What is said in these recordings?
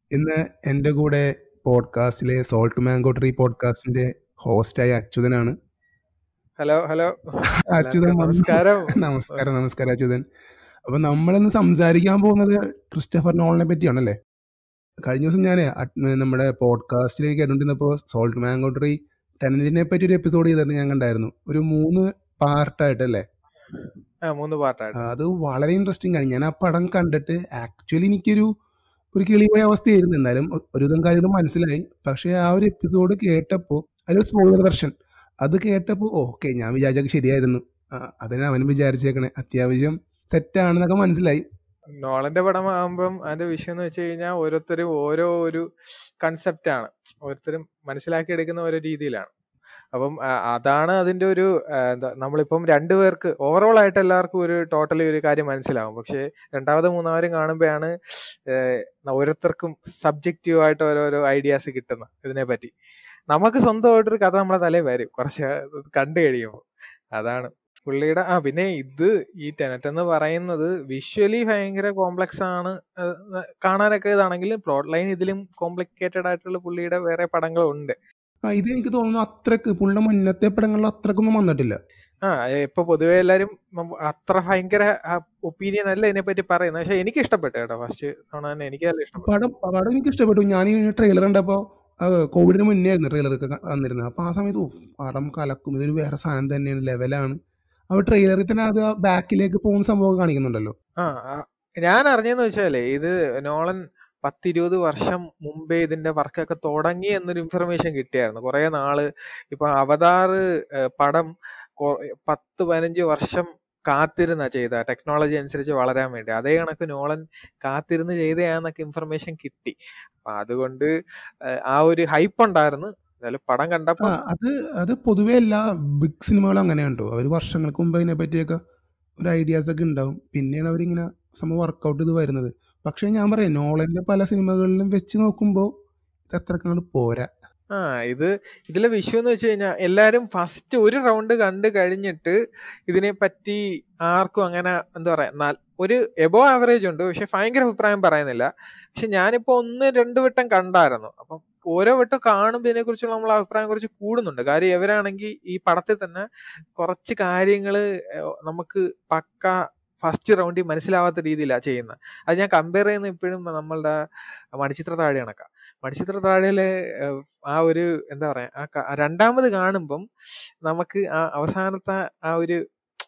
ഇന്ന് എൻ്റെ കൂടെ പോഡ്കാസ്റ്റിലെ സോൾട്ട് മാംഗോ ട്രീ പോഡ്കാസ്റ്റിന്റെ ഹോസ്റ്റായ അച്യുതനാണ് ഹലോ ഹലോ അച്യുതൻ എല്ലാവർക്കും വന്നു. നമസ്കാരം നമസ്കാരം നമസ്കാരം അച്യുതൻ അപ്പൊ നമ്മളിന്ന് സംസാരിക്കാൻ പോകുന്നത് ക്രിസ്റ്റഫർ നോളിനെ പറ്റിയാണല്ലേ കഴിഞ്ഞ ദിവസം ഞാൻ നമ്മുടെ പോഡ്കാസ്റ്റിലേക്ക് കേട്ടോണ്ടിരുന്നപ്പോൾ സോൾട്ട് മാംഗോ ട്രീ ടെനന്റിനെ പറ്റി ഒരു എപ്പിസോഡ് ചെയ്തിരുന്നു ഞാൻ കണ്ടായിരുന്നു ഒരു മൂന്ന് പാർട്ടായിട്ടല്ലേ ആ മൂന്ന് പാർട്ടായിട്ട് അത് വളരെ ഇൻട്രസ്റ്റിംഗ് ആണ് ഞാൻ ആ പടം കണ്ടിട്ട് ആക്ച്വലി എനിക്കൊരു ഒരു കിളിപോയ അവസ്ഥയായിരുന്നു എന്നാലും ഒ- ഒരുവിധം കാര്യങ്ങൾ മനസ്സിലായി പക്ഷേ ആ ഒരു എപ്പിസോഡ് കേട്ടപ്പോൾ അതിലൊരു സ്പോയിലർ വെർഷൻ അത് കേട്ടപ്പോൾ ഓക്കെ ഞാൻ വിചാരിച്ചൊക്കെ ശരിയായിരുന്നു ആ, അതിനെ അവനും വിചാരിച്ചേക്കണേ അത്യാവശ്യം സെറ്റാണെന്നൊക്കെ മനസ്സിലായി നോളന്റെ പടം ആകുമ്പം അതിന്റെ വിഷയം എന്ന് വെച്ച് കഴിഞ്ഞാൽ ഓരോരുത്തരും ഓരോ ഒരു കൺസെപ്റ്റ് ആണ് ഓരോരുത്തരും മനസ്സിലാക്കി എടുക്കുന്ന ഓരോ രീതിയിലാണ് അപ്പം ആ, അതാണ് അതിന്റെ ഒരു ആ, എന്താ നമ്മളിപ്പം രണ്ടുപേർക്ക് ഓവറോൾ ആയിട്ട് എല്ലാവർക്കും ഒരു ടോട്ടലി ഒരു കാര്യം മനസ്സിലാവും പക്ഷെ രണ്ടാമത് മൂന്നാമതും കാണുമ്പോഴാണ് ഏഹ്, ഓരോരുത്തർക്കും സബ്ജക്റ്റീവ് ആയിട്ട് ഓരോരോ ഐഡിയാസ് കിട്ടുന്നത് ഇതിനെപ്പറ്റി നമുക്ക് സ്വന്തമായിട്ടൊരു കഥ നമ്മളെ തലയിൽ വരും കുറച്ച് കണ്ടു കഴിയുമ്പോൾ അതാണ് പുള്ളിയുടെ ആ പിന്നെ ഇത് ഈ ടെനറ്റ് എന്ന് പറയുന്നത് വിഷ്വലി ഭയങ്കര കോംപ്ലക്സ് ആണ് ഏഹ് കാണാനൊക്കെ ഇതാണെങ്കിലും പ്ലോട്ട് ലൈൻ ഇതിലും കോംപ്ലിക്കേറ്റഡ് ആയിട്ടുള്ള പുള്ളിയുടെ വേറെ പടങ്ങളുണ്ട് ആ ഇത് എനിക്ക് തോന്നുന്നു അത്രക്ക് പുള്ളിയുടെ മുന്നത്തെ പടങ്ങളിൽ അത്രക്കൊന്നും വന്നിട്ടില്ല ആ ഇപ്പൊ പൊതുവെ എല്ലാരും നമ്മ- അത്ര ഭയങ്കര ഒപ്പീനിയൻ അല്ല ഇതിനെപ്പറ്റി പറയുന്നത് പക്ഷെ എനിക്ക് ഇഷ്ടപ്പെട്ടു കേട്ടോ ഫസ്റ്റ് തവണ തന്നെ എനിക്ക് നല്ല ഇഷ്ടപ്പെട്ടു പടം പടം എനിക്ക് ഇഷ്ടപ്പെട്ടു ഞാൻ ഈ ട്രെയിലർ കണ്ടപ്പോൾ കോവിഡിന് മുന്നേ ആയിരുന്നു ട്രെയിലറൊക്കെ വന്നിരുന്നത് അപ്പോൾ ആ സമയത്ത് ഓ പടം കലക്കും ഇതൊരു വേറെ സാധനം തന്നെയാണ് ലെവലാണ് അപ്പോൾ ട്രെയിലറിൽ തന്നെ അത് ബാക്കിലേക്ക് പോകുന്ന സംഭവം കാണിക്കുന്നുണ്ടല്ലോ ആ ആ, ഞാൻ അറിഞ്ഞെന്ന് വെച്ചാലേ ഇത് നോളൻ പത്തിരുപത് വർഷം മുമ്പേ ഇതിന്റെ വർക്കൊക്കെ തുടങ്ങി എന്നൊരു ഇൻഫർമേഷൻ കിട്ടിയായിരുന്നു കുറെ നാള് ഇപ്പൊ അവതാർ പടം കൊ- പത്ത് പതിനഞ്ച് വർഷം കാത്തിരുന്ന ചെയ്ത ടെക്നോളജി അനുസരിച്ച് വളരാൻ വേണ്ടി അതേ കണക്ക് നോളൻ കാത്തിരുന്ന് ചെയ്തയാന്നൊക്കെ ഇൻഫർമേഷൻ കിട്ടി അപ്പൊ അതുകൊണ്ട് ഏഹ്, ആ ഒരു ഹൈപ്പ് ഉണ്ടായിരുന്നു എന്തായാലും പടം ആ കണ്ടപ്പോ അത് അത് പൊതുവെ എല്ലാ ബിഗ് സിനിമകളും അങ്ങനെയുണ്ടോ അവർ വർഷങ്ങൾക്ക് മുമ്പ് അതിനെ പറ്റിയൊക്കെ ഒരു ഐഡിയാസ് ഒക്കെ ഉണ്ടാവും പിന്നെയാണ് അവരിങ്ങനെ സംഭവം വർക്കൗട്ട് ചെയ്ത് വരുന്നത് പക്ഷേ ഞാൻ പറയാം നോളന്റെ പല സിനിമകളിലും വെച്ച് നോക്കുമ്പോൾ ഇത് അത്രക്ക് അങ്ങോട്ട് പോരാ ആ ഇത് ഇതിലെ വിഷയം എന്ന് വെച്ച് കഴിഞ്ഞാൽ എല്ലാരും ഫസ്റ്റ് ഒരു റൗണ്ട് കണ്ടു കഴിഞ്ഞിട്ട് ഇതിനെ പറ്റി ആർക്കും അങ്ങനെ എന്താ പറയാ നാൽ- ഒരു എബോ ആവറേജ് ഉണ്ട് പക്ഷെ ഭയങ്കര അഭിപ്രായം പറയുന്നില്ല പക്ഷെ ഞാനിപ്പോ ഒന്ന് രണ്ട് വട്ടം കണ്ടായിരുന്നു അപ്പം ഓരോ വട്ടം കാണുമ്പോൾ ഇതിനെ കുറിച്ചുള്ള നമ്മൾ അഭിപ്രായം കുറച്ച് കൂടുന്നുണ്ട് കാര്യം ഇവരാണെങ്കിൽ ഈ പടത്തിൽ തന്നെ കുറച്ച് കാര്യങ്ങള് ഏഹ് നമുക്ക് പക്ക ഫസ്റ്റ് റൗണ്ടിൽ മനസ്സിലാവാത്ത രീതിയിലാണ് ചെയ്യുന്നത് അത് ഞാൻ കമ്പയർ ചെയ്യുന്ന ഇപ്പോഴും നമ്മളുടെ മണിച്ചിത്ര താഴെ കണക്കാ മണിച്ചിത്ര താഴെയിലെ ഏഹ് ആ ഒരു എന്താ പറയാ ആ ക- ആ രണ്ടാമത് കാണുമ്പം നമുക്ക് ആ അവസാനത്തെ ആ ഒരു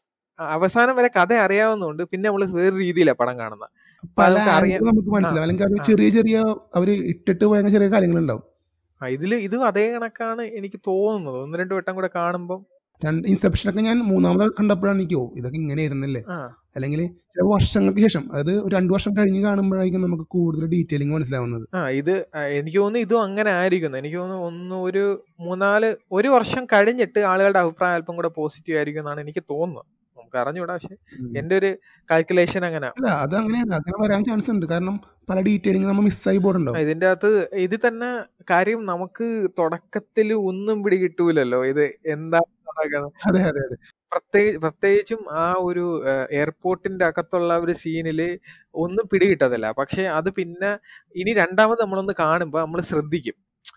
ആ അവസാനം വരെ കഥ അറിയാവുന്നതുകൊണ്ട് പിന്നെ നമ്മൾ വേറെ രീതിയിലാണ് പടം കാണുന്നത് അപ്പൊ പല നമുക്ക് അറിയാം ആംഗിളും നമുക്ക് ആ മനസ്സിലാവും അല്ലെങ്കിൽ അവർ ആ ചെറിയ ചെറിയ അവർ ഇട്ടിട്ട് പോയ ചെറിയ കാര്യങ്ങളുണ്ടാവും ആ ഇതില് ഇതും അതേ കണക്കാണ് എനിക്ക് തോന്നുന്നത് ഒന്ന് രണ്ട് വട്ടം കൂടെ കാണുമ്പം രണ്ട് ഇൻസെപ്ഷനൊക്കെ ഞാൻ മൂന്നാമത് കണ്ടപ്പോഴാണ് എനിക്ക് ഓ ഇതൊക്കെ ഇങ്ങനെ ഇരുന്നല്ലേ ആ അല്ലെങ്കിൽ ചില വർഷങ്ങൾക്ക് ശേഷം അതായത് ഒരു രണ്ടു വർഷം കഴിഞ്ഞ് കാണുമ്പോഴായിരിക്കും നമുക്ക് കൂടുതൽ ഡീറ്റെയിലിംഗ് മനസ്സിലാവുന്നത് ആ ഇത് ആ, എനിക്ക് തോന്നുന്നു ഇതും അങ്ങനെ ആയിരിക്കുന്നു എനിക്ക് തോന്നുന്നു ഒന്ന് ഒരു മൂന്നാല് ഒരു വർഷം കഴിഞ്ഞിട്ട് ആളുകളുടെ അഭിപ്രായം അല്പം കൂടെ പോസിറ്റീവ് ആയിരിക്കും എന്നാണ് എനിക്ക് തോന്നുന്നത് നമുക്ക് അറിഞ്ഞൂടാ പക്ഷെ ഉം. എന്റെ ഒരു കാൽക്കുലേഷൻ അങ്ങനെ അല്ല അത് അങ്ങനെയാണ് അങ്ങനെ വരാൻ ചാൻസ് ഉണ്ട് കാരണം പല ഡീറ്റെയിലിംഗ് നമ്മൾ മിസ്സായി പോയിട്ടുണ്ടാവും ഇതിന്റെ അകത്ത് ഇത് തന്നെ കാര്യം നമുക്ക് തുടക്കത്തിൽ ഒന്നും പിടികിട്ടൂലല്ലോ ഇത് എന്താ നടക്കുന്നത് അതെ അതെ അതെ പ്രത്യേക പ്രത്യേകിച്ചും ആ ഒരു എയർപോർട്ടിന്റെ അകത്തുള്ള ഒരു സീനില് ഒന്നും പിടികിട്ടതില്ല പക്ഷെ അത് പിന്നെ ഇനി രണ്ടാമത് നമ്മളൊന്ന് കാണുമ്പോൾ നമ്മൾ ശ്രദ്ധിക്കും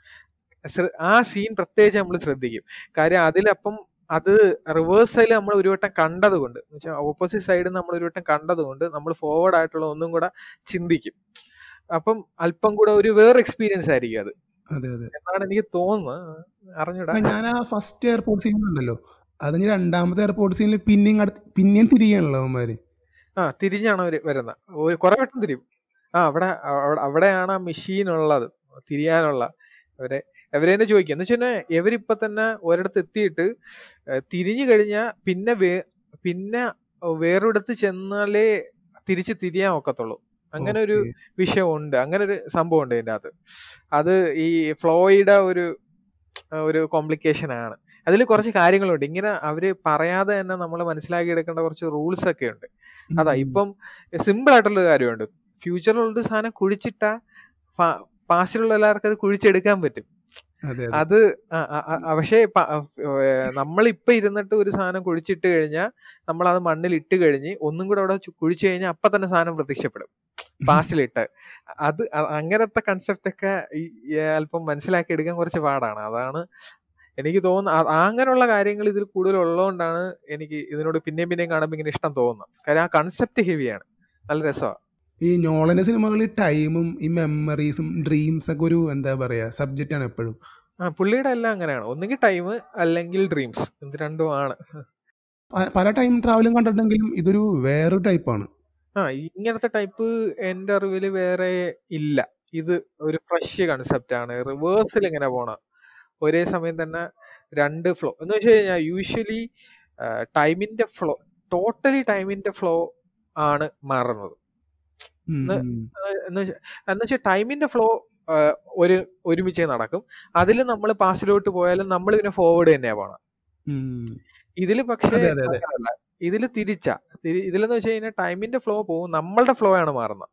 ശ്ര- ആ സീൻ പ്രത്യേകിച്ച് നമ്മൾ ശ്രദ്ധിക്കും കാര്യം അതിലപ്പം അത് റിവേഴ്സൽ നമ്മൾ ഒരു വട്ടം കണ്ടത് കൊണ്ട് വെച്ചാൽ ഓപ്പോസിറ്റ് സൈഡിൽ നമ്മൾ ഒരു വട്ടം കണ്ടത് കൊണ്ട് നമ്മൾ ഫോർവേഡ് ആയിട്ടുള്ള ഒന്നും കൂടെ ചിന്തിക്കും അപ്പം അല്പം കൂടെ ഒരു വേറെ എക്സ്പീരിയൻസ് ആയിരിക്കും അത് അതെ അതെ എന്നാണ് എനിക്ക് തോന്നുന്നത് അറിഞ്ഞൂടാ ആ, ഞാൻ ആ ഫസ്റ്റ് എയർപോർട്ട് സീൻ ഉണ്ടല്ലോ അത് ഇനി രണ്ടാമത്തെ എയർപോർട്ട് സീനിൽ പിന്നെയും അടുത്ത് പിന്നെയും തിരികെയാണല്ലോ അവന്മാര് ആ തിരിഞ്ഞാണ് അവര് വരുന്നത് ഒരു കുറെ വട്ടം തിരിയും ആ അവിടെ അവിടെ- അവിടെയാണ് ആ മെഷീൻ ഉള്ളത് തിരിയാനുള്ള അവരെ അവരെ തന്നെ ചോദിക്കുക എന്ന് വെച്ചാൽ ഇവരിപ്പൊ തന്നെ ഒരിടത്ത് എത്തിയിട്ട് ഏഹ് തിരിഞ്ഞു കഴിഞ്ഞാൽ പിന്നെ വേ പിന്നെ വേറൊരിടത്ത് ചെന്നാലേ തിരിച്ച് തിരിയാൻ ഒക്കത്തുള്ളൂ അങ്ങനെ ഒരു ഓക്കെ വിഷയമുണ്ട് അങ്ങനെ ഒരു സംഭവം ഉണ്ട് ഇതിൻ്റെ അകത്ത് അത് ഈ ഫ്ലോയുടെ ഒരു ഒരു കോംപ്ലിക്കേഷൻ ആണ് അതിൽ കുറച്ച് കാര്യങ്ങളുണ്ട് ഇങ്ങനെ അവര് പറയാതെ തന്നെ നമ്മൾ മനസ്സിലാക്കി എടുക്കേണ്ട കുറച്ച് റൂൾസ് ഒക്കെ ഉണ്ട് അതാ ഇപ്പം സിമ്പിൾ ആയിട്ടുള്ള കാര്യമുണ്ട് ഫ്യൂച്ചറിലുള്ള സാധനം കുഴിച്ചിട്ട പാസ്റ്റിലുള്ള എല്ലാവർക്കും അത് കുഴിച്ചെടുക്കാൻ പറ്റും അതെ അതെ അത് ആ, ആ, ആ, ആ, പക്ഷേ പ- ആ, ഏർ നമ്മളിപ്പോ ഇരുന്നിട്ട് ഒരു സാധനം കുഴിച്ചിട്ട് കഴിഞ്ഞാൽ നമ്മൾ അത് മണ്ണിൽ ഇട്ട് കഴിഞ്ഞ് ഒന്നും കൂടെ അവിടെ ചു- കുഴിച്ചു കഴിഞ്ഞാൽ അപ്പൊ തന്നെ സാധനം പ്രത്യക്ഷപ്പെടും പാസിലിട്ട് അത് അ- അങ്ങനത്തെ കൺസെപ്റ്റ് ഒക്കെ ഈ ഈ അല്പം മനസ്സിലാക്കി എടുക്കാൻ കുറച്ച് പാടാണ് അതാണ് എനിക്ക് തോന്നുന്നു ആ- അങ്ങനെയുള്ള കാര്യങ്ങൾ ഇതിൽ കൂടുതൽ ഉള്ളതുകൊണ്ടാണ് എനിക്ക് ഇതിനോട് പിന്നെയും പിന്നെയും കാണുമ്പോൾ ഇങ്ങനെ ഇഷ്ടം തോന്നുന്നത് കാര്യം ആ കൺസെപ്റ്റ് ഹെവിയാണ് നല്ല രസമാണ് ഈ നോളന്റെ സിനിമകളിൽ ടൈമും ഈ മെമ്മറീസും ഡ്രീംസ് ഒക്കെ ഒരു എന്താ പറയാ സബ്ജക്റ്റ് ആണ് എപ്പോഴും ആ പുള്ളിയുടെ എല്ലാം അങ്ങനെയാണ് ഒന്നുകിൽ ടൈം അല്ലെങ്കിൽ ഡ്രീംസ് ഇത് രണ്ടുമാണ് പ- പല ടൈം ട്രാവലും കണ്ടിട്ടുണ്ടെങ്കിലും ഇതൊരു വേറൊരു ടൈപ്പാണ് ആ ഇങ്ങനത്തെ ടൈപ്പ് എൻ്റെ അറിവിൽ വേറെ ഇല്ല ഇത് ഒരു ഫ്രഷ് കൺസെപ്റ്റ് ആണ് റിവേഴ്സിൽ ഇങ്ങനെ പോണം ഒരേ സമയം തന്നെ രണ്ട് ഫ്ലോ എന്ന് വെച്ച് കഴിഞ്ഞാൽ യൂഷ്വലി ടൈമിന്റെ ഫ്ലോ ടോട്ടലി ടൈമിന്റെ ഫ്ലോ ആണ് മാറുന്നത് എന്ന് എന്ന് വെച്ചാ- എന്ന് വെച്ചാൽ ടൈമിന്റെ ഫ്ലോ ഒരു ഒരുമിച്ച് നടക്കും അതിൽ നമ്മൾ പാസിലോട്ട് പോയാലും നമ്മൾ പിന്നെ ഫോർവേഡ് തന്നെയാ പോണം ഇതിൽ പക്ഷേ അതെ, അതെ, അതെ. അങ്ങനല്ല ഇതിൽ തിരിച്ചാ തിരി- ഇതിലെന്ന് വെച്ച് കഴിഞ്ഞാൽ ടൈമിന്റെ ഫ്ലോ പോകും നമ്മളുടെ ഫ്ലോ ആണ് മാറുന്നത്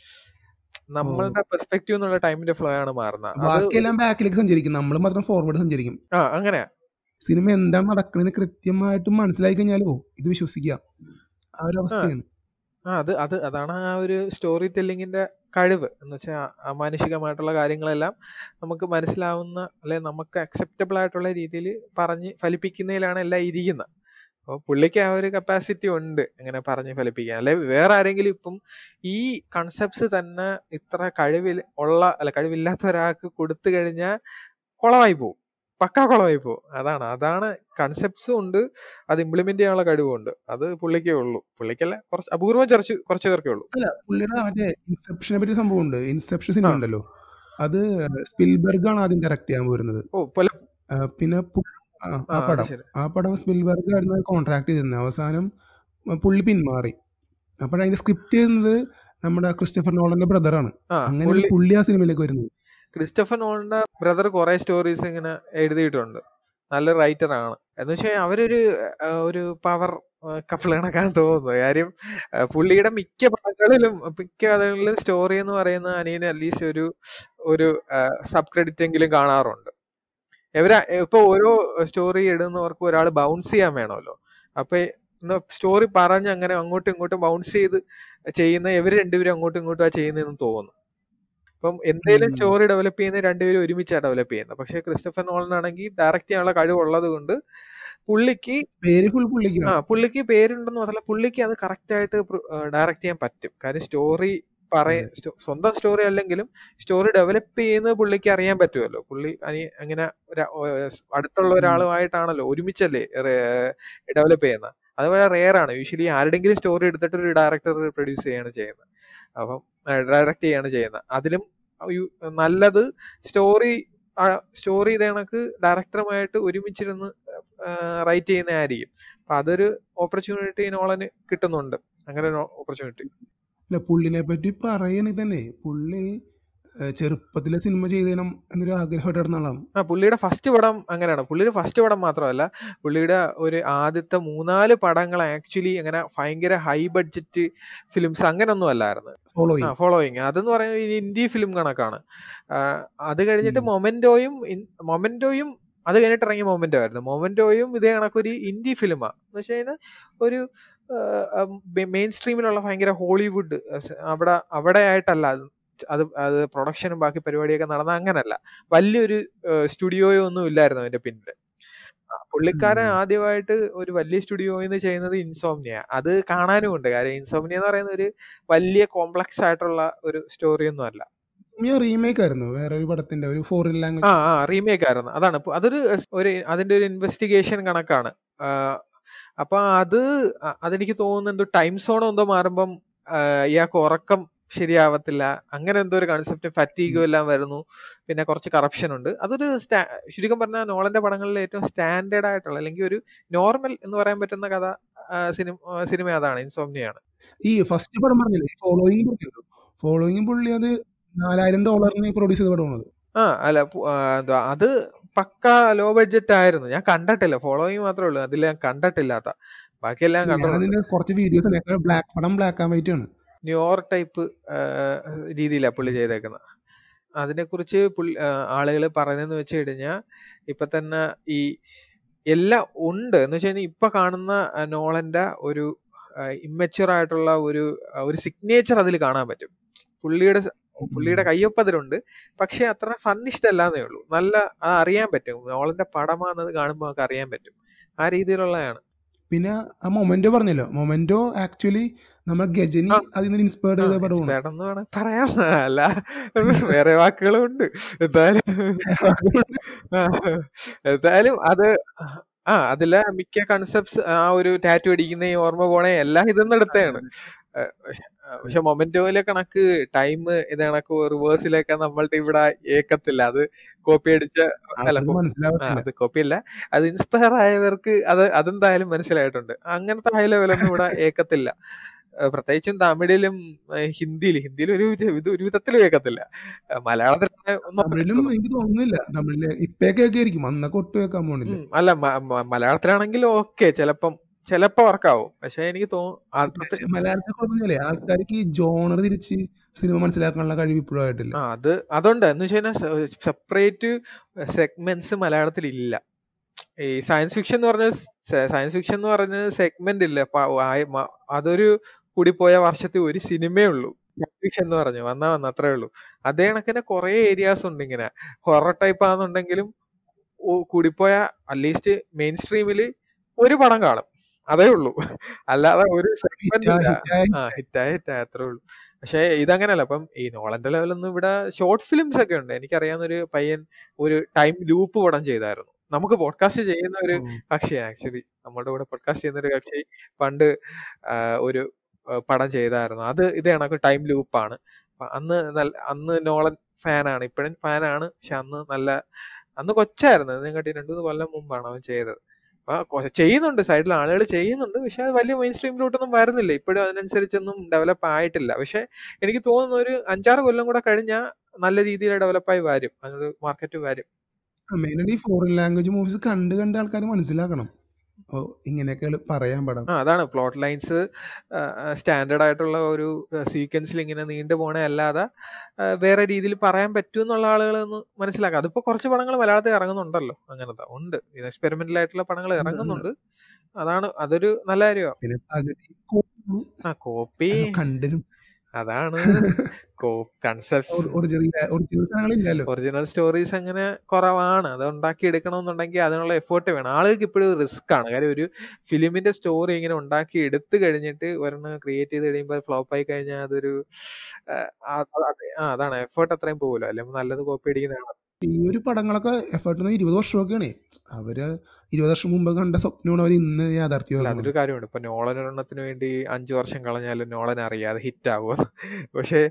നമ്മളുടെ പെർസ്പെക്റ്റീവ് എന്നുള്ള ടൈമിന്റെ ഫ്ലോ ആണ് മാറുന്നത് അത് ബാക്കിയെല്ലാം ബാക്കിലേക്ക് സഞ്ചരിക്കും നമ്മൾ മാത്രം ഫോർവേഡ് സഞ്ചരിക്കും ആ അങ്ങനെ സിനിമ എന്താണ് നടക്കണെന്ന് കൃത്യമായിട്ട് മനസ്സിലാക്കി കഴിഞ്ഞാലോ ഇത് വിശ്വസിക്കാം ആ ഒരു അവസ്ഥയാണ് ആ അത് അത് അതാണ് ആ ഒരു സ്റ്റോറി ടെല്ലിങ്ങിന്റെ കഴിവ് എന്ന് വെച്ചാൽ അമാനുഷികമായിട്ടുള്ള കാര്യങ്ങളെല്ലാം നമുക്ക് മനസ്സിലാവുന്ന അല്ലെ നമുക്ക് അക്സെപ്റ്റബിൾ ആയിട്ടുള്ള രീതിയിൽ പറഞ്ഞ് ഫലിപ്പിക്കുന്നതിലാണ് എല്ലാം ഇരിക്കുന്നത് അപ്പോൾ പുള്ളിക്ക് ആ ഒരു കപ്പാസിറ്റി ഉണ്ട് അങ്ങനെ പറഞ്ഞ് ഫലിപ്പിക്കാൻ അല്ലെ വേറെ ആരെങ്കിലും ഇപ്പം ഈ കൺസെപ്റ്റ്സ് തന്നെ ഇത്ര കഴിവിൽ ഉള്ള അല്ല കഴിവില്ലാത്ത ഒരാൾക്ക് കൊടുത്തു കഴിഞ്ഞാൽ കുളമായി പോകും പക്കാ കുളമായി പോകും അതാണ് അതാണ് കൺസെപ്റ്റ്സും ഉണ്ട് അത് ഇംപ്ലിമെന്റ് ചെയ്യാനുള്ള കഴിവുണ്ട് അത് പുള്ളിക്കേ ഉള്ളൂ പുള്ളിക്കല്ല കുറച്ച് അപൂർവം കുറച്ച് കുറച്ച് പേർക്കേ ഉള്ളൂ അല്ല പുള്ളിയുടെ മറ്റേ ഇൻസെപ്ഷനെ പറ്റി സംഭവം ഉണ്ട് ഇൻസെപ്ഷൻ സിനിമ ആ. ഉണ്ടല്ലോ അത് സ്പിൽബർഗ് ആണ് ആദ്യം ഡയറക്ട് ചെയ്യാൻ പോരുന്നത് ഓ പല ആ, പിന്നെ പു- ആ, ആ, ആ അത് പടം ശരി ആ പടം സ്പിൽബർഗ് ആയിരുന്നു കോൺട്രാക്ട് ചെയ്തിരുന്നത് അവസാനം പുള്ളി പിന്മാറി അപ്പോൾ അതിന്റെ സ്ക്രിപ്റ്റ് ചെയ്യുന്നത് നമ്മുടെ ക്രിസ്റ്റഫർ നോളന്റെ ബ്രദറാണ് ആ അങ്ങനെ പുള്ളി പുള്ളി ആ സിനിമയിലേക്ക് വരുന്നത് ക്രിസ്റ്റഫർ നോളിന്റെ ബ്രദർ കുറെ സ്റ്റോറീസ് ഇങ്ങനെ എഴുതിയിട്ടുണ്ട് നല്ല റൈറ്റർ ആണ് എന്ന് വെച്ചാൽ അവരൊരു ആ, ഒരു പവർ കപ്പിൾ കണക്കാൻ തോന്നുന്നു കാര്യം ആ, പുള്ളിയുടെ മിക്ക പടങ്ങളിലും മിക്ക കഥകളിലും സ്റ്റോറി എന്ന് പറയുന്ന അനിയന് അറ്റ്ലീസ്റ്റ് ഒരു ഒരു സബ് ക്രെഡിറ്റ് എങ്കിലും കാണാറുണ്ട് ഇവര് ഇപ്പൊ ഓരോ സ്റ്റോറി ഇടുന്നവർക്ക് ഒരാൾ ബൗൺസ് ചെയ്യാൻ വേണമല്ലോ അപ്പൊ സ്റ്റോറി പറഞ്ഞ് അങ്ങനെ അങ്ങോട്ടും ഇങ്ങോട്ടും ബൗൺസ് ചെയ്ത് ചെയ്യുന്ന ഇവര് രണ്ടുപേരും അങ്ങോട്ടും ഇങ്ങോട്ടും ആ ചെയ്യുന്നതെന്ന് തോന്നുന്നു ഇപ്പം എന്തെങ്കിലും ഉം. സ്റ്റോറി ഡെവലപ്പ് ചെയ്യുന്ന രണ്ടുപേരും ഒരുമിച്ചാണ് ഡെവലപ്പ് ചെയ്യുന്നത് പക്ഷേ ക്രിസ്റ്റഫർ നോളൻ ആണെങ്കിൽ ഡയറക്റ്റ് ചെയ്യാനുള്ള കഴിവുള്ളത് കൊണ്ട് പുള്ളിക്ക് പേര് ഫുൾ ആ പുള്ളിക്കാണ് പുള്ളിക്ക് പേരുണ്ടെന്ന് മാത്രമല്ല പുള്ളിക്ക് അത് കറക്റ്റ് ആയിട്ട് ഡയറക്റ്റ് ചെയ്യാൻ പറ്റും കാര്യം സ്റ്റോറി പറയ സ്റ്റോ- സ്വന്തം സ്റ്റോറി അല്ലെങ്കിലും സ്റ്റോറി ഡെവലപ്പ് ചെയ്യുന്നത് പുള്ളിക്ക് അറിയാൻ പറ്റുമല്ലോ പുള്ളി അനി- അങ്ങനെ ഒര- ഓ- സ് അടുത്തുള്ള ഒരാളുമായിട്ടാണല്ലോ ഒരുമിച്ചല്ലേ ഡെവലപ്പ് ചെയ്യുന്നത് അത് വളരെ റെയർ ആണ് യൂഷ്വലി ആരുടെങ്കിലും സ്റ്റോറി എടുത്തിട്ട് ഒരു ഡയറക്ടർ പ്രൊഡ്യൂസ് ചെയ്യാണ് ചെയ്യുന്നത് അപ്പം ഡയറക്റ്റ് ചെയ്യാണ് ചെയ്യുന്നത് അതിലും യു- നല്ലത് സ്റ്റോറി സ്റ്റോറി ഇത് കണക്ക് ഡയറക്ടറുമായിട്ട് ഒരുമിച്ചിരുന്ന് റൈറ്റ് ചെയ്യുന്നതായിരിക്കും അപ്പൊ അതൊരു ഓപ്പർച്യൂണിറ്റി നോളന് കിട്ടുന്നുണ്ട് അങ്ങനെ ഒരു ഓപ്പർച്യൂണിറ്റി അല്ല പുള്ളിനെ പറ്റി പറയുകയാണെങ്കിൽ തന്നെ പുള്ളി ഏഹ്, ചെറുപ്പത്തിലെ സിനിമ ചെയ്തണം എന്നൊരു ആഗ്രഹമായിട്ട് നടന്ന ആളാണ് ആ പുള്ളിയുടെ ഫസ്റ്റ് പടം അങ്ങനെയാണ് പുള്ളിയുടെ ഫസ്റ്റ് പടം മാത്രമല്ല പുള്ളിയുടെ ഒരു ആദ്യത്തെ മൂന്നാല് പടങ്ങൾ ആക്ച്വലി അങ്ങനെ ഭയങ്കര ഹൈ ബഡ്ജറ്റ് ഫിലിംസ് അങ്ങനൊന്നും അല്ലായിരുന്നു ഫോളോ ആ ചെയ്യും ഫോളോയിങ് അതെന്ന് പറയുന്നത് ഈ ഇന്ത്യ ഫിലിം കണക്കാണ് ആ, അത് കഴിഞ്ഞിട്ട് ഉം. മൊമെന്റോയും ഇൻ- മൊമെന്റോയും അത് കഴിഞ്ഞിട്ട് ഇറങ്ങിയ മൊമെന്റോ ആയിരുന്നു മൊമെന്റോയും ഇതേ കണക്കൊരു ഇന്ത്യ ഫിലിമാ എന്ന് വെച്ച് കഴിഞ്ഞാൽ ഒരു മെയിൻ സ്ട്രീമിലുള്ള ഭയങ്കര ഹോളിവുഡ് അവിടെ അവിടെ ആയിട്ടല്ല അത് അത് അത് പ്രൊഡക്ഷനും ബാക്കി പരിപാടിയൊക്കെ നടന്ന അങ്ങനല്ല വലിയൊരു സ്റ്റുഡിയോയോ ഒന്നും ഇല്ലായിരുന്നു അതിന്റെ പിന്നില് ആ, പുള്ളിക്കാരൻ ഉം. ആദ്യമായിട്ട് ഒരു വലിയ സ്റ്റുഡിയോയിൽ നിന്ന് ചെയ്യുന്നത് ഇൻസോംനിയ അത് കാണാനും ഉണ്ട് കാര്യം ഇൻസോംനിയ എന്ന് പറയുന്ന ഒരു വലിയ കോംപ്ലക്സ് ആയിട്ടുള്ള ഒരു സ്റ്റോറി ഒന്നും അല്ല റീമേക്ക് ആയിരുന്നു വേറെ ഒരു പടത്തിന്റെ ഒരു ഫോറിൻ ആ ലാംഗ്വേജ് ആ റീമേക്ക് ആയിരുന്നു അതാണ് ഇപ്പൊ അതൊരു സ് ഒരു അതിന്റെ ഒരു ഇൻവെസ്റ്റിഗേഷൻ കണക്കാണ് ആ, അപ്പൊ അത് അ- അതെനിക്ക് തോന്നുന്നു എന്തോ ടൈം സോൺ എന്തോ മാറുമ്പം ആ, ഇയാൾക്ക് ഉറക്കം ശരിയാവത്തില്ല അങ്ങനെ എന്തോ ഒരു കൺസെപ്റ്റ് ഫറ്റീഗും എല്ലാം വരുന്നു പിന്നെ കുറച്ച് കറപ്ഷൻ ഉണ്ട് അതൊരു സ്റ്റാ ചുരുക്കം പറഞ്ഞാൽ നോളന്റെ പടങ്ങളിൽ ഏറ്റവും സ്റ്റാൻഡേർഡ് ആയിട്ടുള്ള അല്ലെങ്കിൽ ഒരു നോർമൽ എന്ന് പറയാൻ പറ്റുന്ന കഥ സിനിമ സിനിമ അതാണ് ഇൻസോംനിയാണ് ഈ ഫസ്റ്റ് പടം പറഞ്ഞില്ലേ ഫോളോയിങ് പറഞ്ഞല്ലോ ഫോളോയിങ് പുള്ളി അത് നാലായിരം ഡോളറിന് പ്രൊഡ്യൂസ് ചെയ്ത പടമാണത് ആ അല്ല പു- ആ, എന്തുവാ അത് പക്ക ലോ ബഡ്ജറ്റ് ആയിരുന്നു ഞാൻ കണ്ടിട്ടില്ല ഫോളോയിങ് മാത്രമേ ഉള്ളൂ അതിൽ ഞാൻ കണ്ടിട്ടില്ലാത്ത ബാക്കിയെല്ലാം ഞാൻ കണ്ടിട്ടുണ്ട് അതിന്റെ കുറച്ച് വീഡിയോസ് ബ്ലാക്ക് പടം ബ്ലാക്ക് ആൻഡ് വൈറ്റ് ആണ് ന്യൂയോർക്ക് ടൈപ്പ് രീതിയിലാണ് പുള്ളി ചെയ്തേക്കുന്നത് അതിനെക്കുറിച്ച് പുള്ളി ആളുകൾ പറയുന്നതെന്ന് വെച്ച് കഴിഞ്ഞാൽ ഇപ്പൊ തന്നെ ഈ എല്ലാം ഉണ്ട് എന്ന് വെച്ച് കഴിഞ്ഞാൽ ഇപ്പൊ കാണുന്ന ആ, നോളന്റെ ഒരു ഇമ്മച്ചുവർ ആയിട്ടുള്ള ഒരു ആ, ഒരു സിഗ്നേച്ചർ അതിൽ കാണാൻ പറ്റും പുള്ളിയുടെ സ- പുള്ളിയുടെ കയ്യൊപ്പ് അതിലുണ്ട് പക്ഷെ അത്ര ഫണ്ണിസ്റ്റ് അല്ലാന്നേ ഉള്ളൂ നല്ല ആ അറിയാൻ പറ്റും നോളന്റെ പടമാണെന്നത് കാണുമ്പോൾ നമുക്ക് അറിയാൻ പറ്റും ആ രീതിയിലുള്ളതാണ് പിന്നെ ആ മൊമെന്റോ പറഞ്ഞല്ലോ മൊമെന്റോ ആക്ച്വലി നമ്മൾ ഗജനി ആ. അതിൽ നിന്ന് ഇൻസ്പയർഡ് ചെയ്ത പടമാണ് ഇൻസ്പയർഡ് എന്ന് വേണം പറയാം അല്ല വേറെ വാക്കുകളും ഉണ്ട് എന്തായാലും ആ, എന്തായാലും അത് ആ അതിലെ മിക്ക കൺസെപ്റ്റ്സ് ആ ഒരു ടാറ്റു അടിക്കുന്ന ഈ ഓർമ്മ പോണേ എല്ലാം ഇതെന്ന് എടുത്തതാണ് പക്ഷെ മൊമെന്റോയിലെ കണക്ക് ടൈം ഇത് കണക്ക് റിവേഴ്സിലൊക്കെ നമ്മളുടെ ഇവിടെ ഏക്കത്തില്ല അത് കോപ്പി അടിച്ച അല്ല അത് കോ- ആ മനസ്സിലാവത്തില്ല അത് കോപ്പി അല്ല അത് ഇൻസ്പയർ ആയവർക്ക് അത് അതെന്തായാലും മനസ്സിലായിട്ടുണ്ട് അങ്ങനത്തെ ഹൈ ലെവലൊന്നും ഇവിടെ ഏക്കത്തില്ല ഏഹ് പ്രത്യേകിച്ചും തമിഴിലും ഏഹ് ഹിന്ദിയിലും ഹിന്ദിയിൽ ഒരു വിധ- ഇത് ഒരു വിധത്തിലും കേൾക്കത്തില്ല മലയാളത്തിൽ ഒന്നും തമിഴിലും എനിക്ക് തോന്നുന്നില്ല തമിഴില് ഇപ്പൊക്കെ ഒക്കെ ആയിരിക്കും അന്നൊക്കെ ഒട്ടും വെക്കാൻ പോണില്ല ഉം, അല്ല മ- മ- മലയാളത്തിലാണെങ്കിൽ ഓക്കെ ചിലപ്പം ചിലപ്പോ വർക്കാവും പക്ഷെ എനിക്ക് തോന്നുന്നു മലയാളത്തിൽ കുഴപ്പമില്ലേ ആൾക്കാർക്ക് ഈ ജോണർ തിരിച്ച് സിനിമ മനസ്സിലാക്കാനുള്ള കഴിവ് ഇപ്പോഴും ആയിട്ടില്ല ആ അത് അതുണ്ട് എന്ന് വെച്ച് കഴിഞ്ഞാൽ സെപ്പറേറ്റ് സെഗ്മെന്റ്സ് മലയാളത്തിൽ ഇല്ല ഈ സയൻസ് ഫിക്ഷൻ എന്ന് പറഞ്ഞ സയൻസ് ഫിക്ഷൻ എന്ന് പറഞ്ഞ സെഗ്മെന്റ് ഇല്ല പ- ആയ- മ- അതൊരു കൂടിപ്പോയ വർഷത്തിൽ ഒരു സിനിമയേ ഉള്ളൂ ഫിക്ഷൻ എന്ന് പറഞ്ഞു വന്നാ വന്ന അത്രേ ഉള്ളൂ അതേ കണക്കിന് കുറെ ഏരിയാസ് ഉണ്ട് ഇങ്ങനെ ഹൊറർ ടൈപ്പ് ആണെന്നുണ്ടെങ്കിലും ഓ- കൂടിപ്പോയ അറ്റ്ലീസ്റ്റ് മെയിൻ സ്ട്രീമിൽ ഒരു പടം കാണും അതേ ഉള്ളൂ അല്ലാതെ ഒരു സെഗ്മെന്റ് ഹിറ്റാ- ഇല്ല ഹിറ്റായ ആ ഹിറ്റായ ഹിറ്റായ അത്രേ ഉള്ളൂ പക്ഷെ ഇതങ്ങനല്ല അപ്പം ഈ നോളന്റെ ലെവലൊന്നും ഇവിടെ ഷോർട്ട് ഫിലിംസ് ഒക്കെ ഉണ്ട് എനിക്കറിയാവുന്ന ഒരു പയ്യൻ ഒരു ടൈം ലൂപ്പ് പടം ചെയ്തായിരുന്നു നമുക്ക് പോഡ്കാസ്റ്റ് ചെയ്യുന്ന ഒരു ഉം. കക്ഷിയാണ് ആക്ച്വലി നമ്മുടെ കൂടെ പോഡ്കാസ്റ്റ് ചെയ്യുന്ന ഒരു കക്ഷി പണ്ട് ആ, ഒരു ആ, പടം ചെയ്തായിരുന്നു അത് ഇത് കണക്ക് ടൈം ലൂപ്പാണ് അന്ന് നല്ല അന്ന് നോളൻ ഫാനാണ് ഇപ്പോഴും ഫാനാണ് പക്ഷെ അന്ന് നല്ല അന്ന് കൊച്ചായിരുന്നു ഇതിനെ കാട്ടി രണ്ടു മൂന്ന് കൊല്ലം മുമ്പാണ് അവൻ ചെയ്തത് അപ്പൊ കൊ- ചെയ്യുന്നുണ്ട് സൈഡിൽ ആളുകൾ ചെയ്യുന്നുണ്ട് പക്ഷെ അത് വലിയ മെയിൻ സ്ട്രീമിലോട്ടൊന്നും വരുന്നില്ല ഇപ്പോഴും അതിനനുസരിച്ചൊന്നും ഡെവലപ്പ് ആയിട്ടില്ല പക്ഷെ എനിക്ക് തോന്നുന്നു ഒരു അഞ്ചാറ് കൊല്ലം കൂടെ കഴിഞ്ഞാൽ നല്ല രീതിയിൽ ഡെവലപ്പായി വരും അതിനൊരു മാർക്കറ്റ് വരും മെയിനായിട്ട് ഈ ഫോറിൻ ലാംഗ്വേജ് മൂവീസ് കണ്ട് കണ്ട് ആൾക്കാർ മനസ്സിലാക്കണം ഓ ഇങ്ങനെയൊക്കെ പറയാൻ പടം ആ അതാണ് പ്ലോട്ട് ലൈൻസ് സ്റ്റാൻഡേർഡ് ആയിട്ടുള്ള ഒരു സീക്വൻസിൽ ഇങ്ങനെ നീണ്ടു പോണേ അല്ലാതെ ആ, വേറെ രീതിയിൽ പറയാൻ പറ്റും എന്നുള്ള ആളുകൾ ഒന്ന് മനസ്സിലാക്കാം അതിപ്പോ കുറച്ച് പടങ്ങൾ മലയാളത്തിൽ ഇറങ്ങുന്നുണ്ടല്ലോ അങ്ങനത്തെ ഉണ്ട് എക്സ്പെരിമെന്റൽ ആയിട്ടുള്ള പടങ്ങൾ ഉണ്ട്, ഉണ്ട്. ഇറങ്ങുന്നുണ്ട് അതാണ് അതൊരു നല്ല കാര്യമാണ് പിന്നെ പകുതി കോപ്പി ആ കോപ്പി കണ്ടിരും അതാണ് കൺസെപ്റ്റ്സ് ഒറിജിനൽ ഒറിജിനൽ സാധനങ്ങളില്ലല്ലോ ഒറിജിനൽ സ്റ്റോറീസ് അങ്ങനെ കുറവാണ് അത് ഉണ്ടാക്കി എടുക്കണമെന്നുണ്ടെങ്കിൽ അതിനുള്ള എഫേർട്ട് വേണം ആളുകൾക്ക് ഇപ്പോഴും റിസ്ക് ആണ് കാര്യം ഒരു ഫിലിമിന്റെ സ്റ്റോറി ഇങ്ങനെ ഉണ്ടാക്കി എടുത്തു കഴിഞ്ഞിട്ട് ഒരെണ്ണം ക്രിയേറ്റ് ചെയ്ത് കഴിയുമ്പോൾ ഫ്ലോപ്പ് ആയി കഴിഞ്ഞാൽ അതൊരു ആ, ആ, അത് ആ അതാണ് എഫേർട്ട് അത്രയും പോകുമല്ലോ അല്ലെങ്കിൽ നല്ലത് കോപ്പി അടിക്കുന്നതാണ് ഈ ഒരു പടങ്ങളൊക്കെ എഫേർട്ട് ഇരുപത് വർഷമൊക്കെയാണ് അവര് ഇരുപത് വർഷം മുമ്പ് കണ്ട സ്വപ്നമാണ് അവർ ഇന്ന് അല്ല യാഥാർത്ഥ്യമാക്കുന്നത് അതൊരു കാര്യമുണ്ട് ഇപ്പൊ നോളൻ ഒരെണ്ണത്തിന് വേണ്ടി അഞ്ചു വർഷം കളഞ്ഞാലും നോളൻ അറിയാതെ ഹിറ്റ് ആവുക പക്ഷെ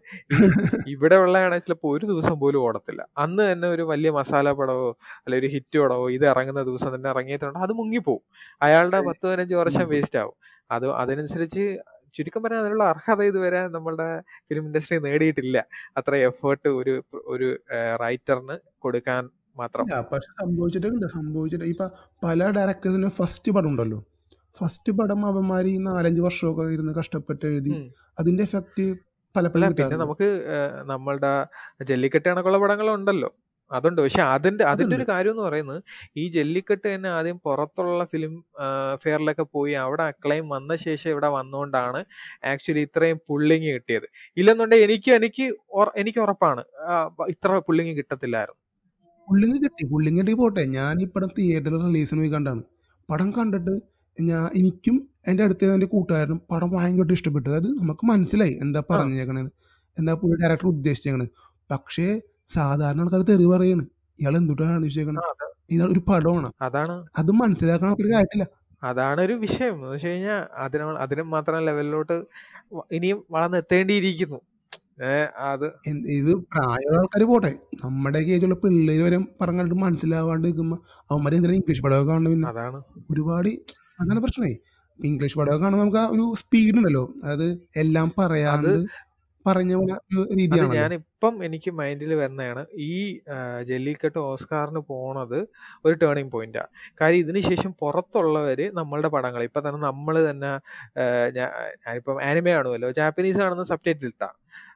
ഇവിടെ ഉള്ളതാണ് ചിലപ്പോൾ ഒരു ദിവസം പോലും ഓടത്തില്ല അന്ന് തന്നെ ഒരു വലിയ മസാല പടവോ അല്ലെ ഒരു ഹിറ്റ് പടവോ ഇത് ഇറങ്ങുന്ന ദിവസം തന്നെ ഇറങ്ങിയിട്ടുണ്ട് അത് മുങ്ങിപ്പോവും അയാളുടെ പത്ത് പതിനഞ്ച് വർഷം വേസ്റ്റ് ആവും അത് അതിനനുസരിച്ച് ചുരുക്കം പറഞ്ഞാൽ അതിനുള്ള അർഹത ഇതുവരെ നമ്മളുടെ ഫിലിം ഇൻഡസ്ട്രി നേടിയിട്ടില്ല അത്ര എഫേർട്ട് ഒരു ഒരു റൈറ്ററിന് കൊടുക്കാൻ മാത്രം ഇല്ല പക്ഷെ സംഭവിച്ചിട്ടുണ്ട് സംഭവിച്ചിട്ട് ഇപ്പൊ പല ഡയറക്ടേഴ്സിനും ഫസ്റ്റ് പടം ഉണ്ടല്ലോ ഫസ്റ്റ് പടം അവന്മാര് ഈ നാലഞ്ച് വർഷമൊക്കെ ഇരുന്ന് കഷ്ടപ്പെട്ട് എഴുതി ഉം. അതിന്റെ എഫക്റ്റ് അല്ല പലപ്പോഴും പിന്നെ കിട്ടാറുണ്ട് നമുക്ക് ഏഹ്, നമ്മളുടെ ജല്ലിക്കെട്ട് കണക്കുള്ള പടങ്ങളുണ്ടല്ലോ അതുണ്ട് പക്ഷെ അതിന്റെ അതിന്റെ ഒരു അതുണ്ട് കാര്യം എന്ന് പറയുന്നത് ഈ ജല്ലിക്കെട്ട് തന്നെ ആദ്യം പുറത്തുള്ള ഫിലിം ഫെയറിലൊക്കെ പോയി അവിടെ അക്ലൈം വന്ന ശേഷം ഇവിടെ വന്നുകൊണ്ടാണ് ആക്ച്വലി ഇത്രയും പുള്ളിങ് കിട്ടിയത് ഇല്ലെന്നുണ്ടെങ്കിൽ എനിക്ക് എനിക്ക് ഉറ- എനിക്ക് ഉറപ്പാണ് ആ, ഇത്ര പുള്ളിങ് കിട്ടത്തില്ലായിരുന്നു പുള്ളിങ് കിട്ടി പുള്ളിങ് കിട്ടി പോട്ടെ ഞാൻ ഈ പടം തിയേറ്ററിൽ റിലീസിന് പോയി കണ്ടാണ് പടം കണ്ടിട്ട് ഞാൻ എനിക്കും എൻ്റെ അടുത്ത എൻ്റെ കൂട്ടുകാരനും പടം ഭയങ്കരമായിട്ട് ഇഷ്ടപ്പെട്ടു അതായത് നമുക്ക് മനസ്സിലായി എന്താ ആ പറഞ്ഞേക്കണത് എന്താ പുള്ളി ഡയറക്ടർ ഉദ്ദേശിച്ചേക്കണത് പക്ഷേ സാധാരണ ആൾക്കാർ തെറി പറയാണ് ഇയാൾ എന്തുട്ടാണ് ആ, ഉദ്ദേശിച്ചേക്കണത് അത് ഇത് ഒരു പടമാണ് അതാണ് അത് മനസ്സിലാക്കാൻ ആൾക്കാർക്ക് ആയിട്ടില്ല അതാണ് ഒരു വിഷയം എന്ന് വെച്ച് കഴിഞ്ഞാൽ അതിന് അതിനും മാത്രം ലെവലിലോട്ട് വ- ഇനിയും വളർന്നെത്തേണ്ടിയിരിക്കുന്നു ഏഹ് അത് എന്ത് ഇത് പ്രായമുള്ള ആൾക്കാർ പോട്ടെ നമ്മുടെ ഏജുള്ള പിള്ളേര് വരെ പറഞ്ഞിട്ട് മനസ്സിലാവാണ്ട് നിൽക്കുമ്പോൾ അവന്മാർ എന്തിനാണ് ഇംഗ്ലീഷ് പടമൊക്കെ കാണുന്നത് പിന്നെ അതാണ് ഒരുപാട് അതാണ് പ്രശ്നമേ ഇംഗ്ലീഷ് പടമൊക്കെ കാണുമ്പോൾ നമുക്ക് ആ ഒരു സ്പീഡ് ഉണ്ടല്ലോ അതായത് എല്ലാം അത് പറയാണ്ട് പറഞ്ഞ പോലെ ഒരു അത് രീതിയാണല്ലോ ഞാനിപ്പം എനിക്ക് മൈൻഡിൽ വരുന്നതാണ് ഈ ആ, ജല്ലിക്കെട്ട് ഓസ്കാറിന് പോണത് ഒരു ടേണിംഗ് പോയിന്റാ കാര്യം ഇതിന് ശേഷം പുറത്തുള്ളവര് നമ്മളുടെ പടങ്ങൾ ഇപ്പൊ തന്നെ നമ്മൾ തന്നെ ആ, ഞാ- ഞാനിപ്പം ആനിമേ കാണുമല്ലോ ജാപ്പനീസ് കാണുന്ന സബ് ടൈറ്റിൽ ഇട്ടാ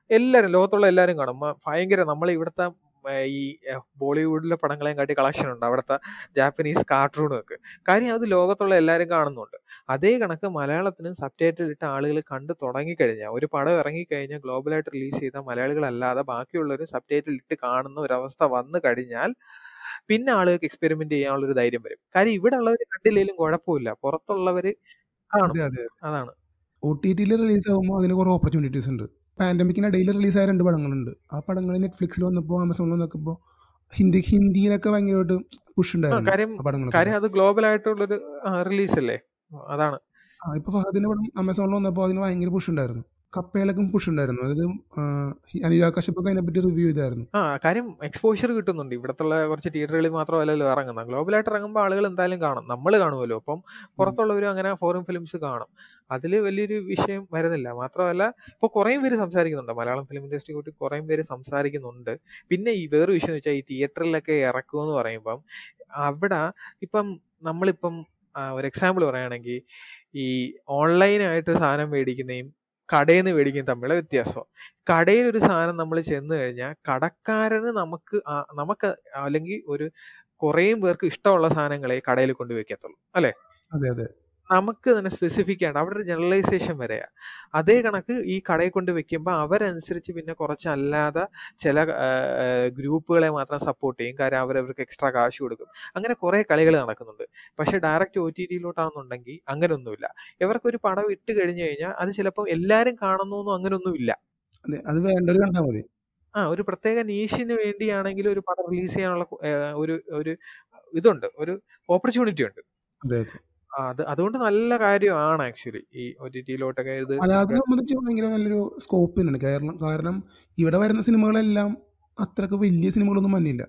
എല്ലാരും ലോകത്തുള്ള എല്ലാരും കാണും മ- ഭയങ്കര നമ്മൾ ഇവിടുത്തെ ആ, ഈ ആ, ബോളിവുഡിലെ പടങ്ങളെയും കാട്ടി കളക്ഷൻ ഉണ്ട് അവിടുത്തെ ജാപ്പനീസ് കാർട്ടൂണും ഒക്കെ കാര്യം അത് ലോകത്തുള്ള എല്ലാവരും കാണുന്നുണ്ട് അതേ കണക്ക് മലയാളത്തിനും സബ് ടൈറ്റിൽ ഇട്ട ആളുകൾ കണ്ടു തുടങ്ങിക്കഴിഞ്ഞാൽ ഒരു പടം ഇറങ്ങിക്കഴിഞ്ഞാൽ ഗ്ലോബലായിട്ട് റിലീസ് ചെയ്ത മലയാളികളല്ലാതെ ബാക്കിയുള്ളവരും സബ് ടൈറ്റിൽ ഇട്ട് കാണുന്ന ഒരവസ്ഥ വന്നു കഴിഞ്ഞാൽ പിന്നെ ആളുകൾക്ക് എക്സ്പെരിമെന്റ് ചെയ്യാനുള്ള ഒരു ധൈര്യം വരും കാര്യം ഇവിടെ ഉള്ളവർ കണ്ടില്ലെങ്കിലും കുഴപ്പമില്ല പുറത്തുള്ളവര് കാണും അതെ അതെ അതാണ് ഒ ടി ടിയിൽ റിലീസ് ആകുമ്പോൾ അതിന് കുറേ ഓപ്പർച്യൂണിറ്റീസ് ഉണ്ട് പാൻഡമിക്കിനിടയിൽ റിലീസായ രണ്ട് പടങ്ങളുണ്ട് ആ പടങ്ങൾ നെറ്റ്ഫ്ലിക്സിൽ വന്നപ്പോൾ ആമസോണിൽ വന്നപ്പോൾ ഹിന്ദി ഹിന്ദിയിലൊക്കെ ഭയങ്കരമായിട്ട് പുഷ് ആ, ഉണ്ടായിരുന്നു കാര്യം ആ പടങ്ങളൊക്കെ കാര്യം അത് ഗ്ലോബൽ ആയിട്ടുള്ളൊരു റിലീസ് അല്ലേ അതാണ് ആ ഇപ്പൊ ഫഹദിന്റെ പടം ആമസോണിൽ വന്നപ്പോൾ അതിന് ഭയങ്കര പുഷ് ഉണ്ടായിരുന്നു കപ്പയിലൊക്കെ പുഷ് ഉണ്ടായിരുന്നു അതായത് ആ, അനുരാഗ് കശ്യപ്പൊക്കെ അതിനെപ്പറ്റി റിവ്യൂ ചെയ്തായിരുന്നു ആ കാര്യം എക്സ്പോഷർ കിട്ടുന്നുണ്ട് ഇവിടത്തുള്ള കുറച്ച് തിയേറ്ററുകളിൽ മാത്രമല്ലല്ലോ ഇറങ്ങുന്നത് ഗ്ലോബലായിട്ട് ഇറങ്ങുമ്പോൾ ആളുകൾ എന്തായാലും കാണും നമ്മൾ കാണുമല്ലോ അപ്പം പുറത്തുള്ളവരും അങ്ങനെ ഫോറിൻ ഫിലിംസ് കാണും അതിൽ വലിയൊരു വിഷയം വരുന്നില്ല മാത്രമല്ല ഇപ്പോൾ കുറേ പേര് സംസാരിക്കുന്നുണ്ട് മലയാളം ഫിലിം ഇൻഡസ്ട്രി കൂട്ടി കുറേ പേര് സംസാരിക്കുന്നുണ്ട് പിന്നെ ഈ വേറെ വിഷയം എന്ന് വെച്ചാൽ ഈ തിയേറ്ററിലൊക്കെ ഇറക്കുമെന്ന് പറയുമ്പം അവിടെ ഇപ്പം നമ്മളിപ്പം ആ, ഒരു എക്സാമ്പിൾ പറയുകയാണെങ്കിൽ ഈ ഓൺലൈനായിട്ട് സാധനം മേടിക്കുന്നതും കടയിൽ നിന്ന് മേടിക്കുന്നതും തമ്മിലുള്ള വ്യത്യാസം കടയിൽ ഒരു സാധനം നമ്മൾ ചെന്ന് കഴിഞ്ഞാൽ കടക്കാരന് നമുക്ക് ആ- നമുക്ക് അല്ലെങ്കിൽ ഒരു കുറേയും പേർക്ക് ഇഷ്ടമുള്ള സാധനങ്ങളെ കടയിൽ കൊണ്ട് വെക്കത്തുള്ളൂ അല്ലെ അതെ അതെ നമുക്ക് തന്നെ സ്പെസിഫിക് ആണ് അവിടെ ഒരു ജനറലൈസേഷൻ വരെയാ അതേ കണക്ക് ഈ കടയിൽ കൊണ്ട് വെക്കുമ്പോൾ അവരനുസരിച്ച് പിന്നെ കുറച്ച് അല്ലാതെ ചില ഗ്രൂപ്പുകളെ മാത്രം സപ്പോർട്ട് ചെയ്യും കാര്യം അവരവർക്ക് എക്സ്ട്രാ കാശ് കൊടുക്കും അങ്ങനെ കുറെ കളികൾ നടക്കുന്നുണ്ട് പക്ഷെ ഡയറക്റ്റ് ഒ ടി ടിയിലോട്ടാണെന്നുണ്ടെങ്കിൽ അങ്ങനെയൊന്നുമില്ല ഇവർക്കൊരു പടം ഇട്ട് കഴിഞ്ഞു കഴിഞ്ഞാൽ അത് ചിലപ്പോൾ എല്ലാവരും കാണുന്നൊന്നും അങ്ങനെയൊന്നുമില്ല അതെ അത് വേണ്ടവർ കണ്ടാൽ മതി ആ ഒരു പ്രത്യേക നീഷിന് വേണ്ടിയാണെങ്കിൽ ഒരു പടം റിലീസ് ചെയ്യാനുള്ള കു- ഏഹ് ഒരു ഒരു ഇതുണ്ട് ഒരു ഓപ്പർച്യൂണിറ്റി ഉണ്ട് അതെ അതെ ആ, അത് അതുകൊണ്ട് നല്ല കാര്യമാണ് ആക്ച്വലി ഈ ഒ ടി ടിയിലോട്ടൊക്കെ ഇത് മലയാളത്തെ സംബന്ധിച്ച് ഭയങ്കര നല്ലൊരു സ്കോപ്പ് തന്നെയാണ് കാരണം കാരണം ഇവിടെ വരുന്ന സിനിമകളെല്ലാം അത്രക്ക് വലിയ സിനിമകളൊന്നും വന്നില്ല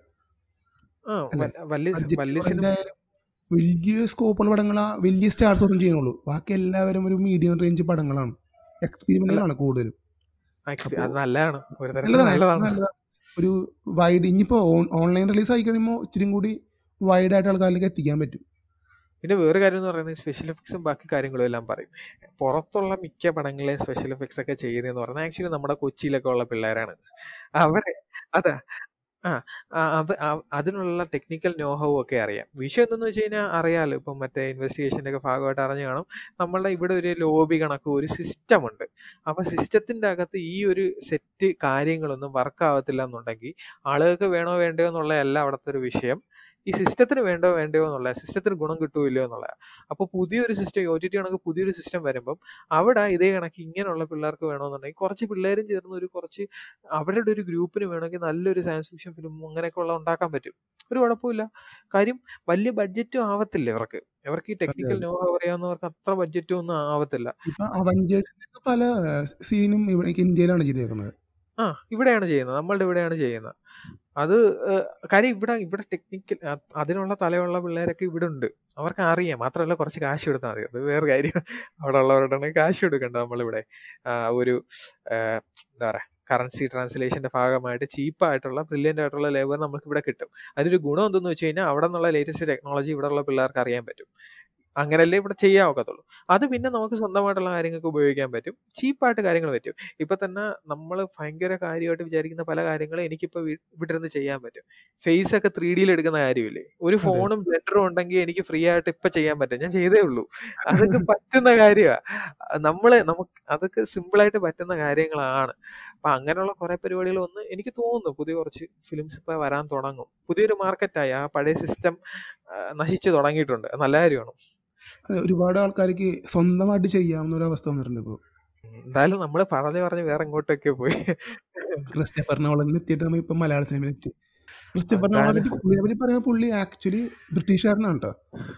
ആ അല്ലേ? വ- വലിയ ബഡ്ജറ്റ് വലിയ സിനിമ ആയാലും വലിയ സ്കോപ്പുള്ള പടങ്ങളാ വലിയ സ്റ്റാർസ് ഒന്നും ചെയ്യുന്നുള്ളൂ ബാക്കി എല്ലാവരും ഒരു മീഡിയം റേഞ്ച് പടങ്ങളാണ് എക്സ്പെരിമെന്റുകളാണ് കൂടുതലും ആക്ച്വലി അത് നല്ലതാണ് ഒരു തരത്തിൽ നല്ലതാണ് നല്ലതാണ് നല്ലതാണ് ഒരു വൈഡ് ഇനിയിപ്പോ ഓൺലൈൻ റിലീസ് ആയി കഴിയുമ്പോൾ ഇത്തിരി കൂടി വൈഡ് ആയിട്ട് ആൾക്കാരിലേക്ക് എത്തിക്കാൻ പറ്റും പിന്നെ വേറെ കാര്യം എന്ന് പറയുന്നത് സ്പെഷ്യൽ എഫക്ട്സും ബാക്കി കാര്യങ്ങളും എല്ലാം പറയും പുറത്തുള്ള മിക്ക പടങ്ങളിലെയും സ്പെഷ്യൽ എഫക്ട്സ് ഒക്കെ ചെയ്യുന്നതെന്ന് പറഞ്ഞാൽ ആക്ച്വലി നമ്മുടെ കൊച്ചിയിലൊക്കെ ഉള്ള പിള്ളേരാണ് അവരെ അതാ ആ ആ, അവ- അവ- അതിനുള്ള ടെക്നിക്കൽ നോഹവും ഒക്കെ അറിയാം വിഷയം എന്തെന്ന് വെച്ച് കഴിഞ്ഞാൽ അറിയാലോ ഇപ്പം മറ്റേ ഇൻവെസ്റ്റിഗേഷൻ്റെ ഒക്കെ ഭാഗമായിട്ട് അറിഞ്ഞു കാണും നമ്മളുടെ ഇവിടെ ഒരു ലോബി കണക്ക് ഒരു സിസ്റ്റം ഉണ്ട് അപ്പൊ സിസ്റ്റത്തിന്റെ അകത്ത് ഈ ഒരു സെറ്റ് കാര്യങ്ങളൊന്നും വർക്ക് ആവത്തില്ല എന്നുണ്ടെങ്കിൽ ആളുകൾക്ക് വേണോ വേണ്ടയോ എന്നുള്ളതല്ല അവിടുത്തെ ഒരു വിഷയം ഈ സിസ്റ്റത്തിന് വേണ്ടോ വേണ്ടയോ എന്നുള്ള സിസ്റ്റത്തിന് ഗുണം കിട്ടുമോ ഇല്ലയോ എന്നുള്ള അപ്പോൾ പുതിയൊരു സിസ്റ്റം ഒ ടി ടി കണക്ക് പുതിയൊരു സിസ്റ്റം വരുമ്പം അവിടെ ഇതേ കണക്ക് ഇങ്ങനെയുള്ള പിള്ളേർക്ക് വേണമെന്നുണ്ടെങ്കിൽ കുറച്ച് പിള്ളേരും ചേർന്ന് ഒരു കുറച്ച് അവരുടെ ഒരു ഗ്രൂപ്പിന് വേണമെങ്കിൽ നല്ലൊരു സയൻസ് ഫിക്ഷൻ ഫിലിം അങ്ങനെയൊക്കെ ഉള്ള ഉണ്ടാക്കാൻ പറ്റും ഒരു കുഴപ്പമില്ല കാര്യം വലിയ ബഡ്ജറ്റും ആവത്തില്ല ഇവർക്ക് ഇവർക്ക് ഈ ടെക്നിക്കൽ അതെ. നോ അറിയാവുന്നവർക്ക് അത്ര ബഡ്ജറ്റും ഒന്നും ആവത്തില്ല ഇപ്പൊ അവഞ്ചേഴ്സിന്റെ പല സീനും ഇവിടെ ഇന്ത്യയിലാണ് ചെയ്തേക്കുന്നത് ആ ഇവിടെയാണ് ചെയ്യുന്നത് നമ്മളുടെ ഇവിടെയാണ് ചെയ്യുന്നത് അത് ഏഹ്, കാര്യം ഇവിടെ ഇവിടെ ടെക്നിക്കൽ അതിനുള്ള തലയുള്ള പിള്ളേരൊക്കെ ഇവിടെ ഉണ്ട് അവർക്ക് അറിയാം മാത്രമല്ല കുറച്ച് കാശ് കൊടുത്താൽ മതി അത് വേറെ കാര്യം അവിടെ ഉള്ളവരുടെ കാശ് കൊടുക്കണ്ട നമ്മളിവിടെ ആ, ഒരു ഏഹ്, എന്താ പറയാ കറൻസി ട്രാൻസ്ലേഷന്റെ ഭാഗമായിട്ട് ചീപ്പായിട്ടുള്ള ബ്രില്യൻ്റ് ആയിട്ടുള്ള ലേബർ നമുക്ക് ഇവിടെ കിട്ടും അതിനൊരു ഗുണം എന്തെന്ന് വെച്ച് കഴിഞ്ഞാൽ അവിടെ നിന്നുള്ള ലേറ്റസ്റ്റ് ടെക്നോളജി ഇവിടെ ഉള്ള പിള്ളേർക്ക് അറിയാൻ പറ്റും അങ്ങനല്ലേ ഇവിടെ ചെയ്യാൻ ഒക്കത്തുള്ളൂ അത് പിന്നെ നമുക്ക് സ്വന്തമായിട്ടുള്ള കാര്യങ്ങൾക്ക് ഉപയോഗിക്കാൻ പറ്റും ചീപ്പായിട്ട് കാര്യങ്ങൾ പറ്റും ഇപ്പൊ തന്നെ നമ്മൾ ഭയങ്കര കാര്യമായിട്ട് വിചാരിക്കുന്ന പല കാര്യങ്ങളും എനിക്കിപ്പോ വീ- ഇവിടെ ഇരുന്ന് ചെയ്യാൻ പറ്റും ഫേസ് ഒക്കെ ത്രീ ഡിയിൽ എടുക്കുന്ന കാര്യമില്ലേ ഒരു അതെ. ഫോണും ബ്ലെൻഡറും ഉണ്ടെങ്കിൽ എനിക്ക് ഫ്രീ ആയിട്ട് ഇപ്പൊ ചെയ്യാൻ പറ്റും ഞാൻ ചെയ്തേ ഉള്ളൂ അതൊക്കെ പറ്റുന്ന കാര്യമാണ് നമ്മള് നമുക്ക് അതൊക്കെ സിമ്പിൾ ആയിട്ട് പറ്റുന്ന കാര്യങ്ങളാണ് അപ്പൊ അങ്ങനെയുള്ള കുറെ പരിപാടികൾ ഒന്ന് എനിക്ക് തോന്നുന്നു പുതിയ കുറച്ച് ഫിലിംസ് ഇപ്പൊ വരാൻ തുടങ്ങും പുതിയൊരു മാർക്കറ്റായി ആ പഴയ സിസ്റ്റം നശിച്ചു തുടങ്ങിയിട്ടുണ്ട് അത് നല്ല കാര്യമാണ് അത് ഒരുപാട് ആൾക്കാർക്ക് സ്വന്തമായിട്ട് ചെയ്യാവുന്ന ഒരു അവസ്ഥ വന്നിട്ടുണ്ട് ഇപ്പോൾ എന്തായാലും നമ്മൾ പറഞ്ഞു പറഞ്ഞ് വേറെ എങ്ങോട്ടൊക്കെ പോയി ക്രിസ്റ്റഫർ നോളനിൽ എത്തിയിട്ട് നമ്മൾ ഇപ്പം മലയാള സിനിമയിൽ എത്തി ക്രിസ്റ്റഫർ നോളനെ എന്തായാലും പറ്റി പുള്ളിയെ പറ്റി പറയുമ്പോൾ പുള്ളി ആക്ച്വലി ബ്രിട്ടീഷുകാരനാണ് കേട്ടോ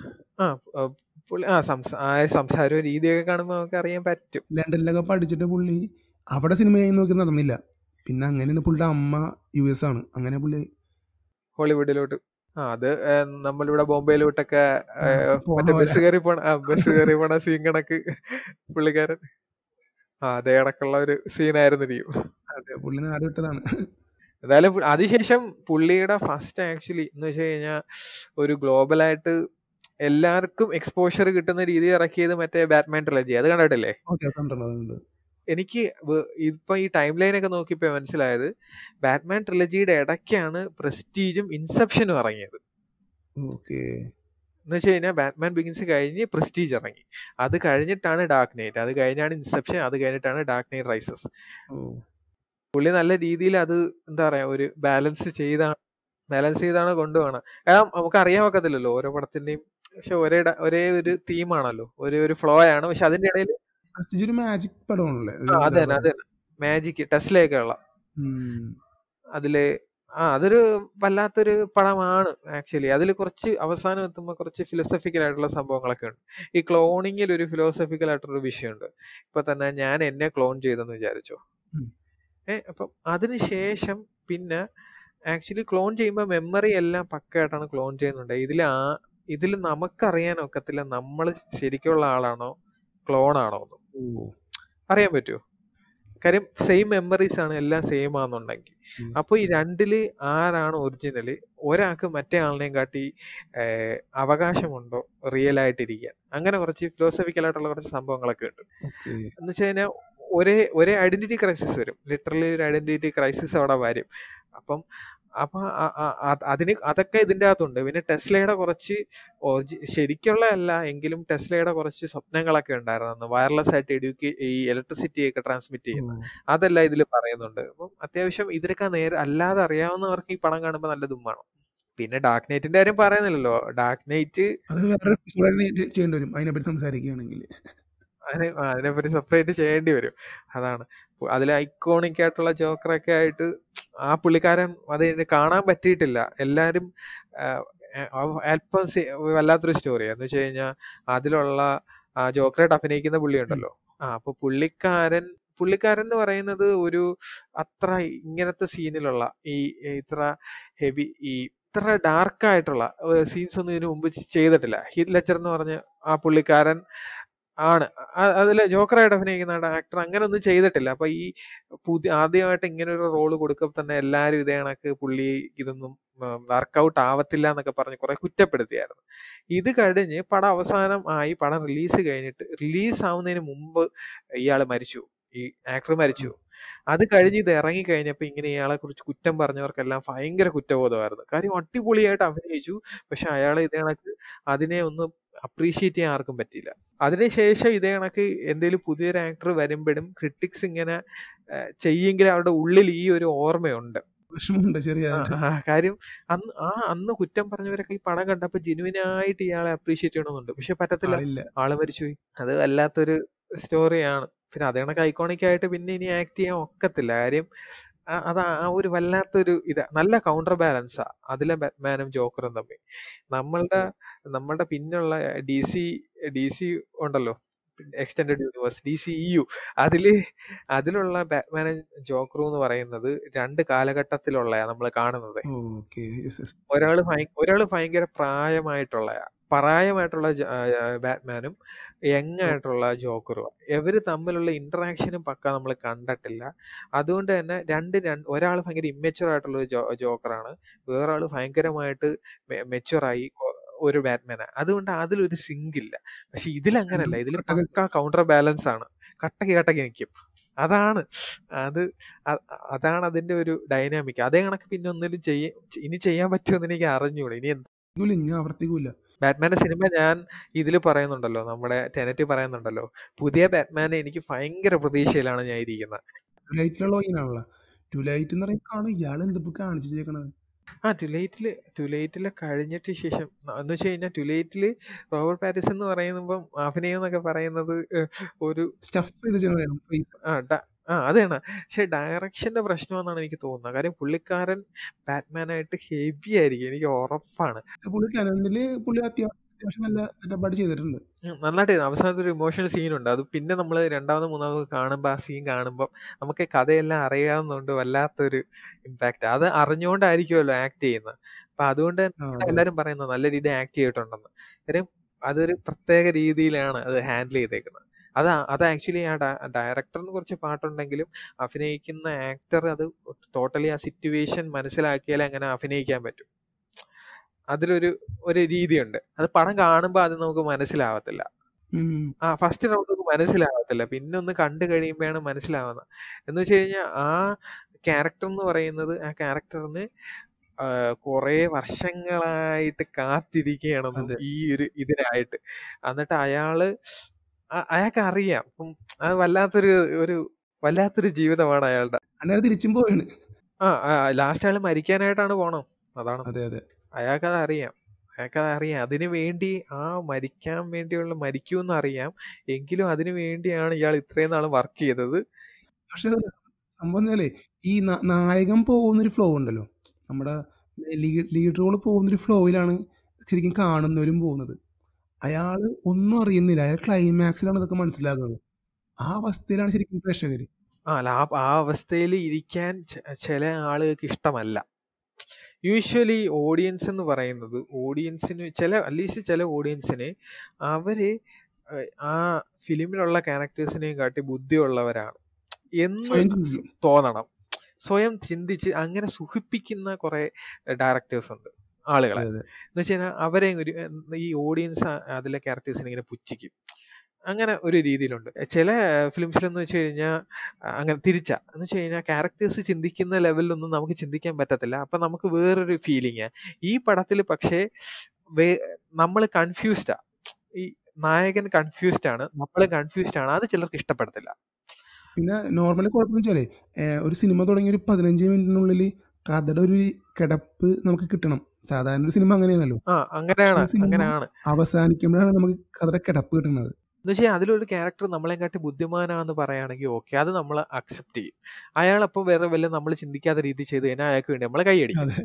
ആ ആ, പുള്ളി ആ സംസാ ആ സംസാരവും രീതിയൊക്കെ കാണുമ്പോൾ നമുക്ക് അറിയാൻ പറ്റും ലണ്ടനിലൊക്കെ പഠിച്ചിട്ട് പുള്ളി അവിടെ സിനിമ ചെയ്യാൻ നോക്കി നടന്നില്ല പിന്നെ അങ്ങനെയാണ് പുള്ളിയുടെ അമ്മ യു എസ് ആണ് അങ്ങനെ പുള്ളി ഹോളിവുഡിലോട്ട് ആ അത് ഏ, നമ്മളിവിടെ ബോംബെയിലോട്ടൊക്കെ ഏ, പോണ മറ്റേ പോലെ ബസ് കയറി പോണ ആ ബസ് കയറി പോണ സീൻ കണക്ക് പുള്ളിക്കാരൻ ആ അതേ കണക്കുള്ള ഒരു സീനായിരുന്നിരിക്കും അതെ പുള്ളി നാട് വിട്ടതാണ് എന്തായാലും പു- അതിനുശേഷം പുള്ളിയുടെ ഫസ്റ്റ് ആക്ച്വലി എന്ന് വെച്ച് കഴിഞ്ഞാൽ ഒരു ഗ്ലോബലായിട്ട് എല്ലാവർക്കും എക്സ്പോഷർ കിട്ടുന്ന രീതി ഇറക്കിയത് മറ്റേ ബാറ്റ്മാൻ ട്രിലജി അത് കണ്ടിട്ടില്ലേ ഓക്കെ കണ്ടിട്ടുണ്ട് അതുകൊണ്ട് എനിക്ക് വ- ഇപ്പൊ ഈ ടൈം ലൈൻ ഒക്കെ നോക്കിയപ്പോ മനസ്സിലായത് ബാറ്റ്മാൻ ട്രിലജിയുടെ ഇടയ്ക്കാണ് പ്രസ്റ്റീജും ഇൻസെപ്ഷനും ഇറങ്ങിയത് ഓക്കെ എന്ന് വെച്ച് കഴിഞ്ഞാൽ ബാറ്റ്മാൻ ബിഗിൻസ് കഴിഞ്ഞ് പ്രസ്റ്റീജ് ഇറങ്ങി അത് കഴിഞ്ഞിട്ടാണ് ഡാർക്ക് നൈറ്റ് അത് കഴിഞ്ഞാണ് ഇൻസെപ്ഷൻ അത് കഴിഞ്ഞിട്ടാണ് ഡാർക്ക് നൈറ്റ് റൈസസ് ഓ പുള്ളി നല്ല രീതിയിൽ അത് എന്താ പറയാ ഒരു ബാലൻസ് ചെയ്താണ് ബാലൻസ് ചെയ്താണ് കൊണ്ടുപോകണം കാരണം നമുക്ക് അറിയാൻ ഒക്കത്തില്ലല്ലോ ഓരോ പടത്തിന്റെയും പക്ഷെ ഒരേ ഡ- ഒരേ ഒരു തീമാണല്ലോ ഒരേ ഒരു ഫ്ലോ ആണ് പക്ഷെ അതിന്റെ ഇടയിൽ പ്രസ്റ്റീജ് ഒരു മാജിക് പടമാണല്ലേ ഒരു ആ എന്താ അതെ തന്നെ പറയാ അതെ മാജിക് ടെസ്ലയൊക്കെ ഉള്ള ഉം. അതില് ആ അതൊരു വല്ലാത്തൊരു പടമാണ് ആക്ച്വലി അതിൽ കുറച്ച് അവസാനം എത്തുമ്പോൾ കുറച്ച് ഫിലോസഫിക്കൽ ആയിട്ടുള്ള സംഭവങ്ങളൊക്കെ ഉണ്ട് ഈ ക്ലോണിങ്ങിൽ ഒരു ഫിലോസഫിക്കൽ ആയിട്ടുള്ള വിഷയമുണ്ട് ഇപ്പൊ തന്നെ ഞാൻ എന്നെ ക്ലോൺ ചെയ്തെന്ന് വിചാരിച്ചോ ഉം. ഏ അപ്പം അതിനുശേഷം പിന്നെ ആക്ച്വലി ക്ലോൺ ചെയ്യുമ്പോൾ മെമ്മറി എല്ലാം പക്കയായിട്ടാണ് ക്ലോൺ ചെയ്യുന്നുണ്ട് ഇതിൽ ആ ഇതിൽ നമുക്കറിയാൻ ഒക്കത്തില്ല നമ്മൾ ശരിക്കുള്ള ആളാണോ ക്ലോൺ ആണോ എന്ന് ഓ അറിയാൻ പറ്റുമോ കാര്യം സെയിം മെമ്മറീസ് ആണ് എല്ലാം സെയിം ആണെന്നുണ്ടെങ്കിൽ ഉം. അപ്പൊ ഈ രണ്ടില് ആരാണ് ഒറിജിനല് ഒരാൾക്ക് മറ്റേ ആളിനെയും കാട്ടി ഏഹ്, അവകാശമുണ്ടോ റിയൽ ആയിട്ടിരിക്കാൻ അങ്ങനെ കുറച്ച് ഫിലോസഫിക്കൽ ആയിട്ടുള്ള കുറച്ച് സംഭവങ്ങളൊക്കെ ഉണ്ട് ഓക്കെ എന്ന് വെച്ച് കഴിഞ്ഞാൽ ഒരേ ഒരേ ഐഡന്റിറ്റി ക്രൈസിസ് വരും ലിറ്ററലി ഒരു ഐഡന്റിറ്റി ക്രൈസിസ് അവിടെ വരും അപ്പം അപ്പൊ അ- അ- അ- അതിന് അതൊക്കെ ഇതിന്റെ അകത്തുണ്ട് പിന്നെ ടെസ്ലയുടെ കുറച്ച് ഒറിജി- ശരിക്കുള്ള അല്ല എങ്കിലും ടെസ്ലയുടെ കുറച്ച് സ്വപ്നങ്ങളൊക്കെ ഉണ്ടായിരുന്നു വയർലെസ് ആയിട്ട് എഡ്യൂക്കേ ഈ ഇലക്ട്രിസിറ്റി ഒക്കെ ട്രാൻസ്മിറ്റ് ചെയ്യുന്ന ഓ. അതെല്ലാം ഇതിൽ പറയുന്നുണ്ട് അപ്പം അത്യാവശ്യം ഇതിനൊക്കെ നേരെ അല്ലാതെ അറിയാവുന്നവർക്ക് ഈ പടം കാണുമ്പോൾ നല്ല ദുമ്മാണ് പിന്നെ ഡാർക്ക് നൈറ്റിന്റെ കാര്യം പറയുന്നില്ലല്ലോ ഡാർക്ക് നൈറ്റ് അത് വേറെ എപ്പിസോഡ് ചെയ്യേണ്ടി വരും അതിനെപ്പറ്റി സംസാരിക്കുകയാണെങ്കിൽ അതിനെ ആ, അതിനെപ്പറ്റി സെപ്പറേറ്റ് ചെയ്യേണ്ടി വരും അതാണ് അതിൽ ഐക്കോണിക് ആയിട്ടുള്ള ജോക്കറൊക്കെ ആയിട്ട് ആ പുള്ളിക്കാരൻ അത് ഇനി കാണാൻ പറ്റിയിട്ടില്ല എല്ലാരും ആ, ആ, അല്പം സി- വല്ലാത്തൊരു സ്റ്റോറി എന്ന് വെച്ച് കഴിഞ്ഞാൽ അതിലുള്ള ആ ജോക്കറായിട്ട് അഭിനയിക്കുന്ന പുള്ളി ഉണ്ടല്ലോ ആ അപ്പൊ പുള്ളിക്കാരൻ പുള്ളിക്കാരൻ എന്ന് പറയുന്നത് ഒരു അത്ര ഇങ്ങനത്തെ സീനിലുള്ള ഈ ഇത്ര ഹെവി ഈ ഇത്ര ഡാർക്ക് ആയിട്ടുള്ള സീൻസ് ഒന്നും ഇതിനു മുമ്പ് ചെയ്തിട്ടില്ല ഹീത് ലെച്ചർ എന്ന് പറഞ്ഞ ആ പുള്ളിക്കാരൻ ആണ് അ- അതിലെ ജോക്കറായിട്ട് അഭിനയിക്കുന്ന ആക്ടർ അങ്ങനെ ഒന്നും ചെയ്തിട്ടില്ല അപ്പൊ ഈ പുതിയ ആദ്യമായിട്ട് ഇങ്ങനെ ഒരു റോള് കൊടുക്കുമ്പോൾ തന്നെ എല്ലാരും ഇതേ കണക്ക് പുള്ളി ഇതൊന്നും വർക്കൗട്ട് ആവത്തില്ല എന്നൊക്കെ പറഞ്ഞ് കുറെ കുറ്റപ്പെടുത്തിയായിരുന്നു ഇത് കഴിഞ്ഞ് പടം അവസാനം ആയി പടം റിലീസ് കഴിഞ്ഞിട്ട് റിലീസ് ആവുന്നതിന് മുമ്പ് ഇയാള് മരിച്ചു ഈ ആക്ടർ മരിച്ചു അത് കഴിഞ്ഞ് ഇത് ഇറങ്ങി കഴിഞ്ഞപ്പോ ഇങ്ങനെ ഇയാളെ കുറിച്ച് കുറ്റം പറഞ്ഞവർക്കെല്ലാം ഭയങ്കര കുറ്റബോധമായിരുന്നു കാര്യം അടിപൊളിയായിട്ട് അഭിനയിച്ചു പക്ഷെ അയാളെ ഇതേ കണക്ക് അതിനെ ഒന്ന് അപ്രീഷിയേറ്റ് ചെയ്യാൻ ആർക്കും പറ്റിയില്ല അതിനുശേഷം ഇതേ കണക്ക് എന്തെങ്കിലും പുതിയൊരു ആക്ടർ വരുമ്പോഴും ക്രിട്ടിക്സ് ഇങ്ങനെ ഏഹ്, ചെയ്യെങ്കിൽ അവരുടെ ഉള്ളിൽ ഈ ഒരു ഓർമ്മയുണ്ട് വിഷമമുണ്ട് ആ, ചെറിയതായിട്ട് ആ, കാര്യം അന്ന് ആ അന്ന് കുറ്റം പറഞ്ഞവരൊക്കെ ഈ പടം കണ്ടപ്പോ ജെനുവിനായിട്ട് ഇയാളെ അപ്രീഷിയേറ്റ് ചെയ്യണമെന്നുണ്ട് പക്ഷെ പറ്റത്തില്ല ആളില്ല ആള് മരിച്ചുപോയി അത് വല്ലാത്തൊരു സ്റ്റോറിയാണ് പിന്നെ അതേ കണക്ക് ഐക്കോണിക് ആയിട്ട് പിന്നെ ഇനി ആക്ട് ചെയ്യാൻ ഒക്കത്തില്ല കാര്യം ആ- അത് ആ ഒരു വല്ലാത്തൊരു ഇതാ നല്ല കൗണ്ടർ ബാലൻസാ അതിലെ ബാറ്റ്മാനും ജോക്കറും തമ്മിൽ നമ്മളുടെ നമ്മളുടെ പിന്നുള്ള ഡി സി ഡി സി ഉണ്ടല്ലോ extended universe D C E U അതില് അതിലുള്ള ബാറ്റ്മാനും ജോക്കറും എന്ന് പറയുന്നത് രണ്ട് കാലഘട്ടത്തിലുള്ളയാ നമ്മൾ കാണുന്നത് ഓക്കെ ഒരാള് ഭയ- ഒരാള് ഭയങ്കര പ്രായമായിട്ടുള്ള പ്രായമായിട്ടുള്ള ജ- ആ, ആ, ബാറ്റ്മാനും യങ് ആയിട്ടുള്ള ജോക്കറും ഇവര് തമ്മിലുള്ള ഇന്ററാക്ഷനും പക്ക നമ്മൾ കണ്ടിട്ടില്ല അതുകൊണ്ട് തന്നെ രണ്ട് രണ്ട് ഒരാൾ ഭയങ്കര ഇമ്മെച്ചുവർ ആയിട്ടുള്ള ഒരു ജോ ജോക്കറാണ് വേറൊരാള് ഭയങ്കരമായിട്ട് മെച്ചുവറായി ഒരു ബാറ്റ്മാനാണ് അതുകൊണ്ട് അതിലൊരു സിങ്ക് ഇല്ല പക്ഷെ ഇതിൽ അങ്ങനല്ല ഇതിൽ കട്ടക്ക് പക്ക കൗണ്ടർ ബാലൻസ് ആണ് കട്ടക്ക് കട്ടക്ക് നിൽക്കും അതാണ് അത് അ- അതാണ് അതിന്റെ ഒരു ഡൈനാമിക് അതേ കണക്ക് പിന്നെ ഒന്നിലും ചെയ്യ ഇനി ചെയ്യാൻ പറ്റുമെന്ന് എനിക്ക് അറിഞ്ഞൂടെ ഇനി എന്ത് ആവർത്തിക്കൂല ഇനി ആവർത്തിക്കൂല ബാറ്റ്മാന്റെ സിനിമ ഞാൻ ഇതിൽ പറയുന്നുണ്ടല്ലോ നമ്മുടെ ടെനറ്റ് പറയുന്നുണ്ടല്ലോ പുതിയ ബാറ്റ്മാനെ എനിക്ക് ഭയങ്കര പ്രതീക്ഷയിലാണ് ഞാൻ ഇരിക്കുന്നത് ലൈറ്റിലുള്ള ഇങ്ങനെയാണല്ലോ ടു ലൈറ്റ് എന്ന് പറയുമ്പോൾ കാണും ഇയാൾ എന്തിപ്പോ കാണിച്ചേക്കണത് ആ ടുലൈറ്റില് ടുലൈറ്റില് കഴിഞ്ഞിട്ട് ശേഷം എന്ന് വെച്ച് കഴിഞ്ഞാൽ ടുലൈറ്റില് റോബർട്ട് പാരിസ് എന്ന് പറയുമ്പം അഭിനയം എന്നൊക്കെ പറയുന്നത് ഏഹ്, ഒരു സ്റ്റഫ് ചെയ്ത് ചെയ്യണം ഫേസ് ആ ഡ- ആ അതാണ് പക്ഷെ ഡയറക്ഷന്റെ പ്രശ്നമെന്നാണ് എനിക്ക് തോന്നുന്നത് കാര്യം പുള്ളിക്കാരൻ ബാറ്റ്മാനായിട്ട് ഹെവി ആയിരിക്കും എനിക്ക് ഉറപ്പാണ് പുള്ളി ടെനന്റില് പുള്ളി അത്യാവശ്യം അത്യാവശ്യം നല്ല സെറ്റപ്പായിട്ട് ചെയ്തിട്ടുണ്ട് ഉം, നന്നായിട്ട് ചെയ്തു. അവസാനത്തെ ഒരു ഇമോഷണൽ സീനുണ്ട് അത് പിന്നെ നമ്മൾ രണ്ടാമത് മൂന്നാമത് കാണുമ്പോൾ ആ സീൻ കാണുമ്പോൾ നമുക്ക് കഥയെല്ലാം അറിയാവുന്നതുകൊണ്ട് വല്ലാത്തൊരു ഇമ്പാക്റ്റ് അത് അറിഞ്ഞുകൊണ്ടായിരിക്കുമല്ലോ ആക്ട് ചെയ്യുന്നത് അപ്പൊ അതുകൊണ്ട് ആ തന്നെ അതെ എല്ലാരും പറയുന്നത് നല്ല രീതിയിൽ ആക്ട് ചെയ്തിട്ടുണ്ടെന്ന് കാര്യം അതൊരു പ്രത്യേക രീതിയിലാണ് അത് ഹാൻഡിൽ ചെയ്തേക്കുന്നത് അത് അത് ആക്ച്വലി ആ ഡയറക്ടറിന് കുറച്ച് പാട്ടുണ്ടെങ്കിലും അഭിനയിക്കുന്ന ആക്ടർ അത് ടോട്ടലി ആ സിറ്റുവേഷൻ മനസ്സിലാക്കിയാലേ അങ്ങനെ അഭിനയിക്കാൻ പറ്റും അതിലൊരു ഒരു രീതിയുണ്ട് അത് പടം കാണുമ്പോൾ അത് നമുക്ക് മനസ്സിലാവത്തില്ല ഉം. ആ ഫസ്റ്റ് റൗണ്ട് മനസ്സിലാവത്തില്ല. പിന്നെ ഒന്ന് കണ്ടു കഴിയുമ്പഴാണ് മനസ്സിലാവുന്നത്. എന്ന് വെച്ച് കഴിഞ്ഞാ ആ ക്യാരക്ടർ എന്ന് പറയുന്നത് ആ ക്യാരക്ടറിന് ആഹ് കൊറേ വർഷങ്ങളായിട്ട് കാത്തിരിക്കുകയാണെന്നും അതെ. ഈ ഒരു ഇതിനായിട്ട്. എന്നിട്ട് അയാള് അ അയാൾക്കറിയാം. ഉം അത് വല്ലാത്തൊരു ഒരു വല്ലാത്തൊരു ജീവിതമാണ് അയാളുടെ. അന്നേരം തിരിച്ചും പോവാണ്. ആ, ആ ലാസ്റ്റ് അയാള് മരിക്കാനായിട്ടാണ് പോണത്. അതാണ്. അതെ, അതെ. അയാൾക്കത് അറിയാം. അയാൾക്കത് അറിയാം. അതിന് വേണ്ടി ആ മരിക്കാൻ വേണ്ടിയുള്ള മരിക്കൂന്ന് അറിയാം. എങ്കിലും അതിന് വേണ്ടിയാണ് ഇയാൾ ഇത്രയും നാള് വർക്ക് ചെയ്തത്. പക്ഷെ അത് സംഭവം എന്താലേ ഈ ന നായകൻ പോകുന്നൊരു ഫ്ലോ ഉണ്ടല്ലോ. നമ്മുടെ ലീ ലീഡ് റോള് പോകുന്നൊരു ഫ്ലോയിലാണ് ശരിക്കും കാണുന്നവരും പോകുന്നത്. അയാള് ഒന്നും അറിയുന്നില്ല. അയാൾ ക്ലൈമാക്സിലാണ് ഇതൊക്കെ മനസ്സിലാകുന്നത്. ആ അവസ്ഥയിലാണ് ശരിക്കും പ്രേക്ഷകര്. ആ അല്ല ആ ആ അവസ്ഥയില് ഇരിക്കാൻ ചെ ചെല ആളുകൾക്ക് ഇഷ്ടമല്ല. യൂഷ്വലി ഓഡിയൻസ് എന്ന് പറയുന്നത് ഓഡിയൻസിന് ചില അറ്റ്ലീസ്റ്റ് ചില ഓഡിയൻസിന് അവര് ഏഹ് ആ ഫിലിമിലുള്ള ക്യാരക്ടേഴ്സിനെയും കാട്ടി ബുദ്ധിയുള്ളവരാണ് എന്ന് സ്വയം സ് ചിന്തിക്കും. തോന്നണം. സ്വയം ചിന്തിച്ച് അങ്ങനെ സുഖിപ്പിക്കുന്ന കുറെ ഡയറക്ടേഴ്സ് ഉണ്ട്. ആളുകളെ. അതെ, അതെ. എന്ന് വെച്ച് കഴിഞ്ഞാ അവരെ ഒരു ഈ ഓഡിയൻസ് അതിലെ ക്യാരക്ടേഴ്സിനെ ഇങ്ങനെ പുച്ഛിക്കും. അങ്ങനെ ഒരു രീതിയിലുണ്ട്. ചില ഫിലിംസിലെന്ന് വെച്ച് കഴിഞ്ഞാ അങ്ങനെ തിരിച്ചാ. എന്ന് വെച്ച് കഴിഞ്ഞാ ക്യാരക്ടേഴ്സ് ചിന്തിക്കുന്ന ലെവലിലൊന്നും നമുക്ക് ചിന്തിക്കാൻ പറ്റത്തില്ല. അപ്പൊ നമുക്ക് വേറൊരു ഫീലിംഗാ. ഈ പടത്തില് പക്ഷേ വേ നമ്മള് കൺഫ്യൂസ്ഡാ. ഈ നായകൻ കൺഫ്യൂസ്ഡ് ആണ്. നമ്മള് കൺഫ്യൂസ്ഡ് ആണ്. അത് ചിലർക്ക് ഇഷ്ടപ്പെടത്തില്ല. പിന്നെ നോർമലി കുഴപ്പംന്ന് വെച്ചാലേ ഏഹ് ഒരു സിനിമ തുടങ്ങി ഒരു 15 മിനിറ്റിനുള്ളില് കഥയുടെ ഒരു കിടപ്പ് നമുക്ക് കിട്ടണം. സാധാരണ ഒരു സിനിമ അങ്ങനെയാണല്ലോ. ആ അങ്ങനെയാണ്. ഈ സിനിമ അങ്ങനെയാണ്. അവസാനിക്കുമ്പോഴാണ് നമുക്ക് കഥയുടെ കിടപ്പ് കിട്ടുന്നത്. എന്ന് വെച്ചാ അതിലൊരു ക്യാരക്ടർ നമ്മളെക്കാട്ടി ബുദ്ധിമാനാന്ന് പറയാണെങ്കി ഓക്കെ. അത് നമ്മള് അക്സെപ്റ്റ് ചെയ്യും. അയാളപ്പൊ വേറെ വല്ല നമ്മള് ചിന്തിക്കാത്ത രീതിയിൽ ചെയ്ത് കഴിഞ്ഞാ അയാൾക്ക് വേണ്ടി നമ്മള് കൈയടിക്കും. അതെ.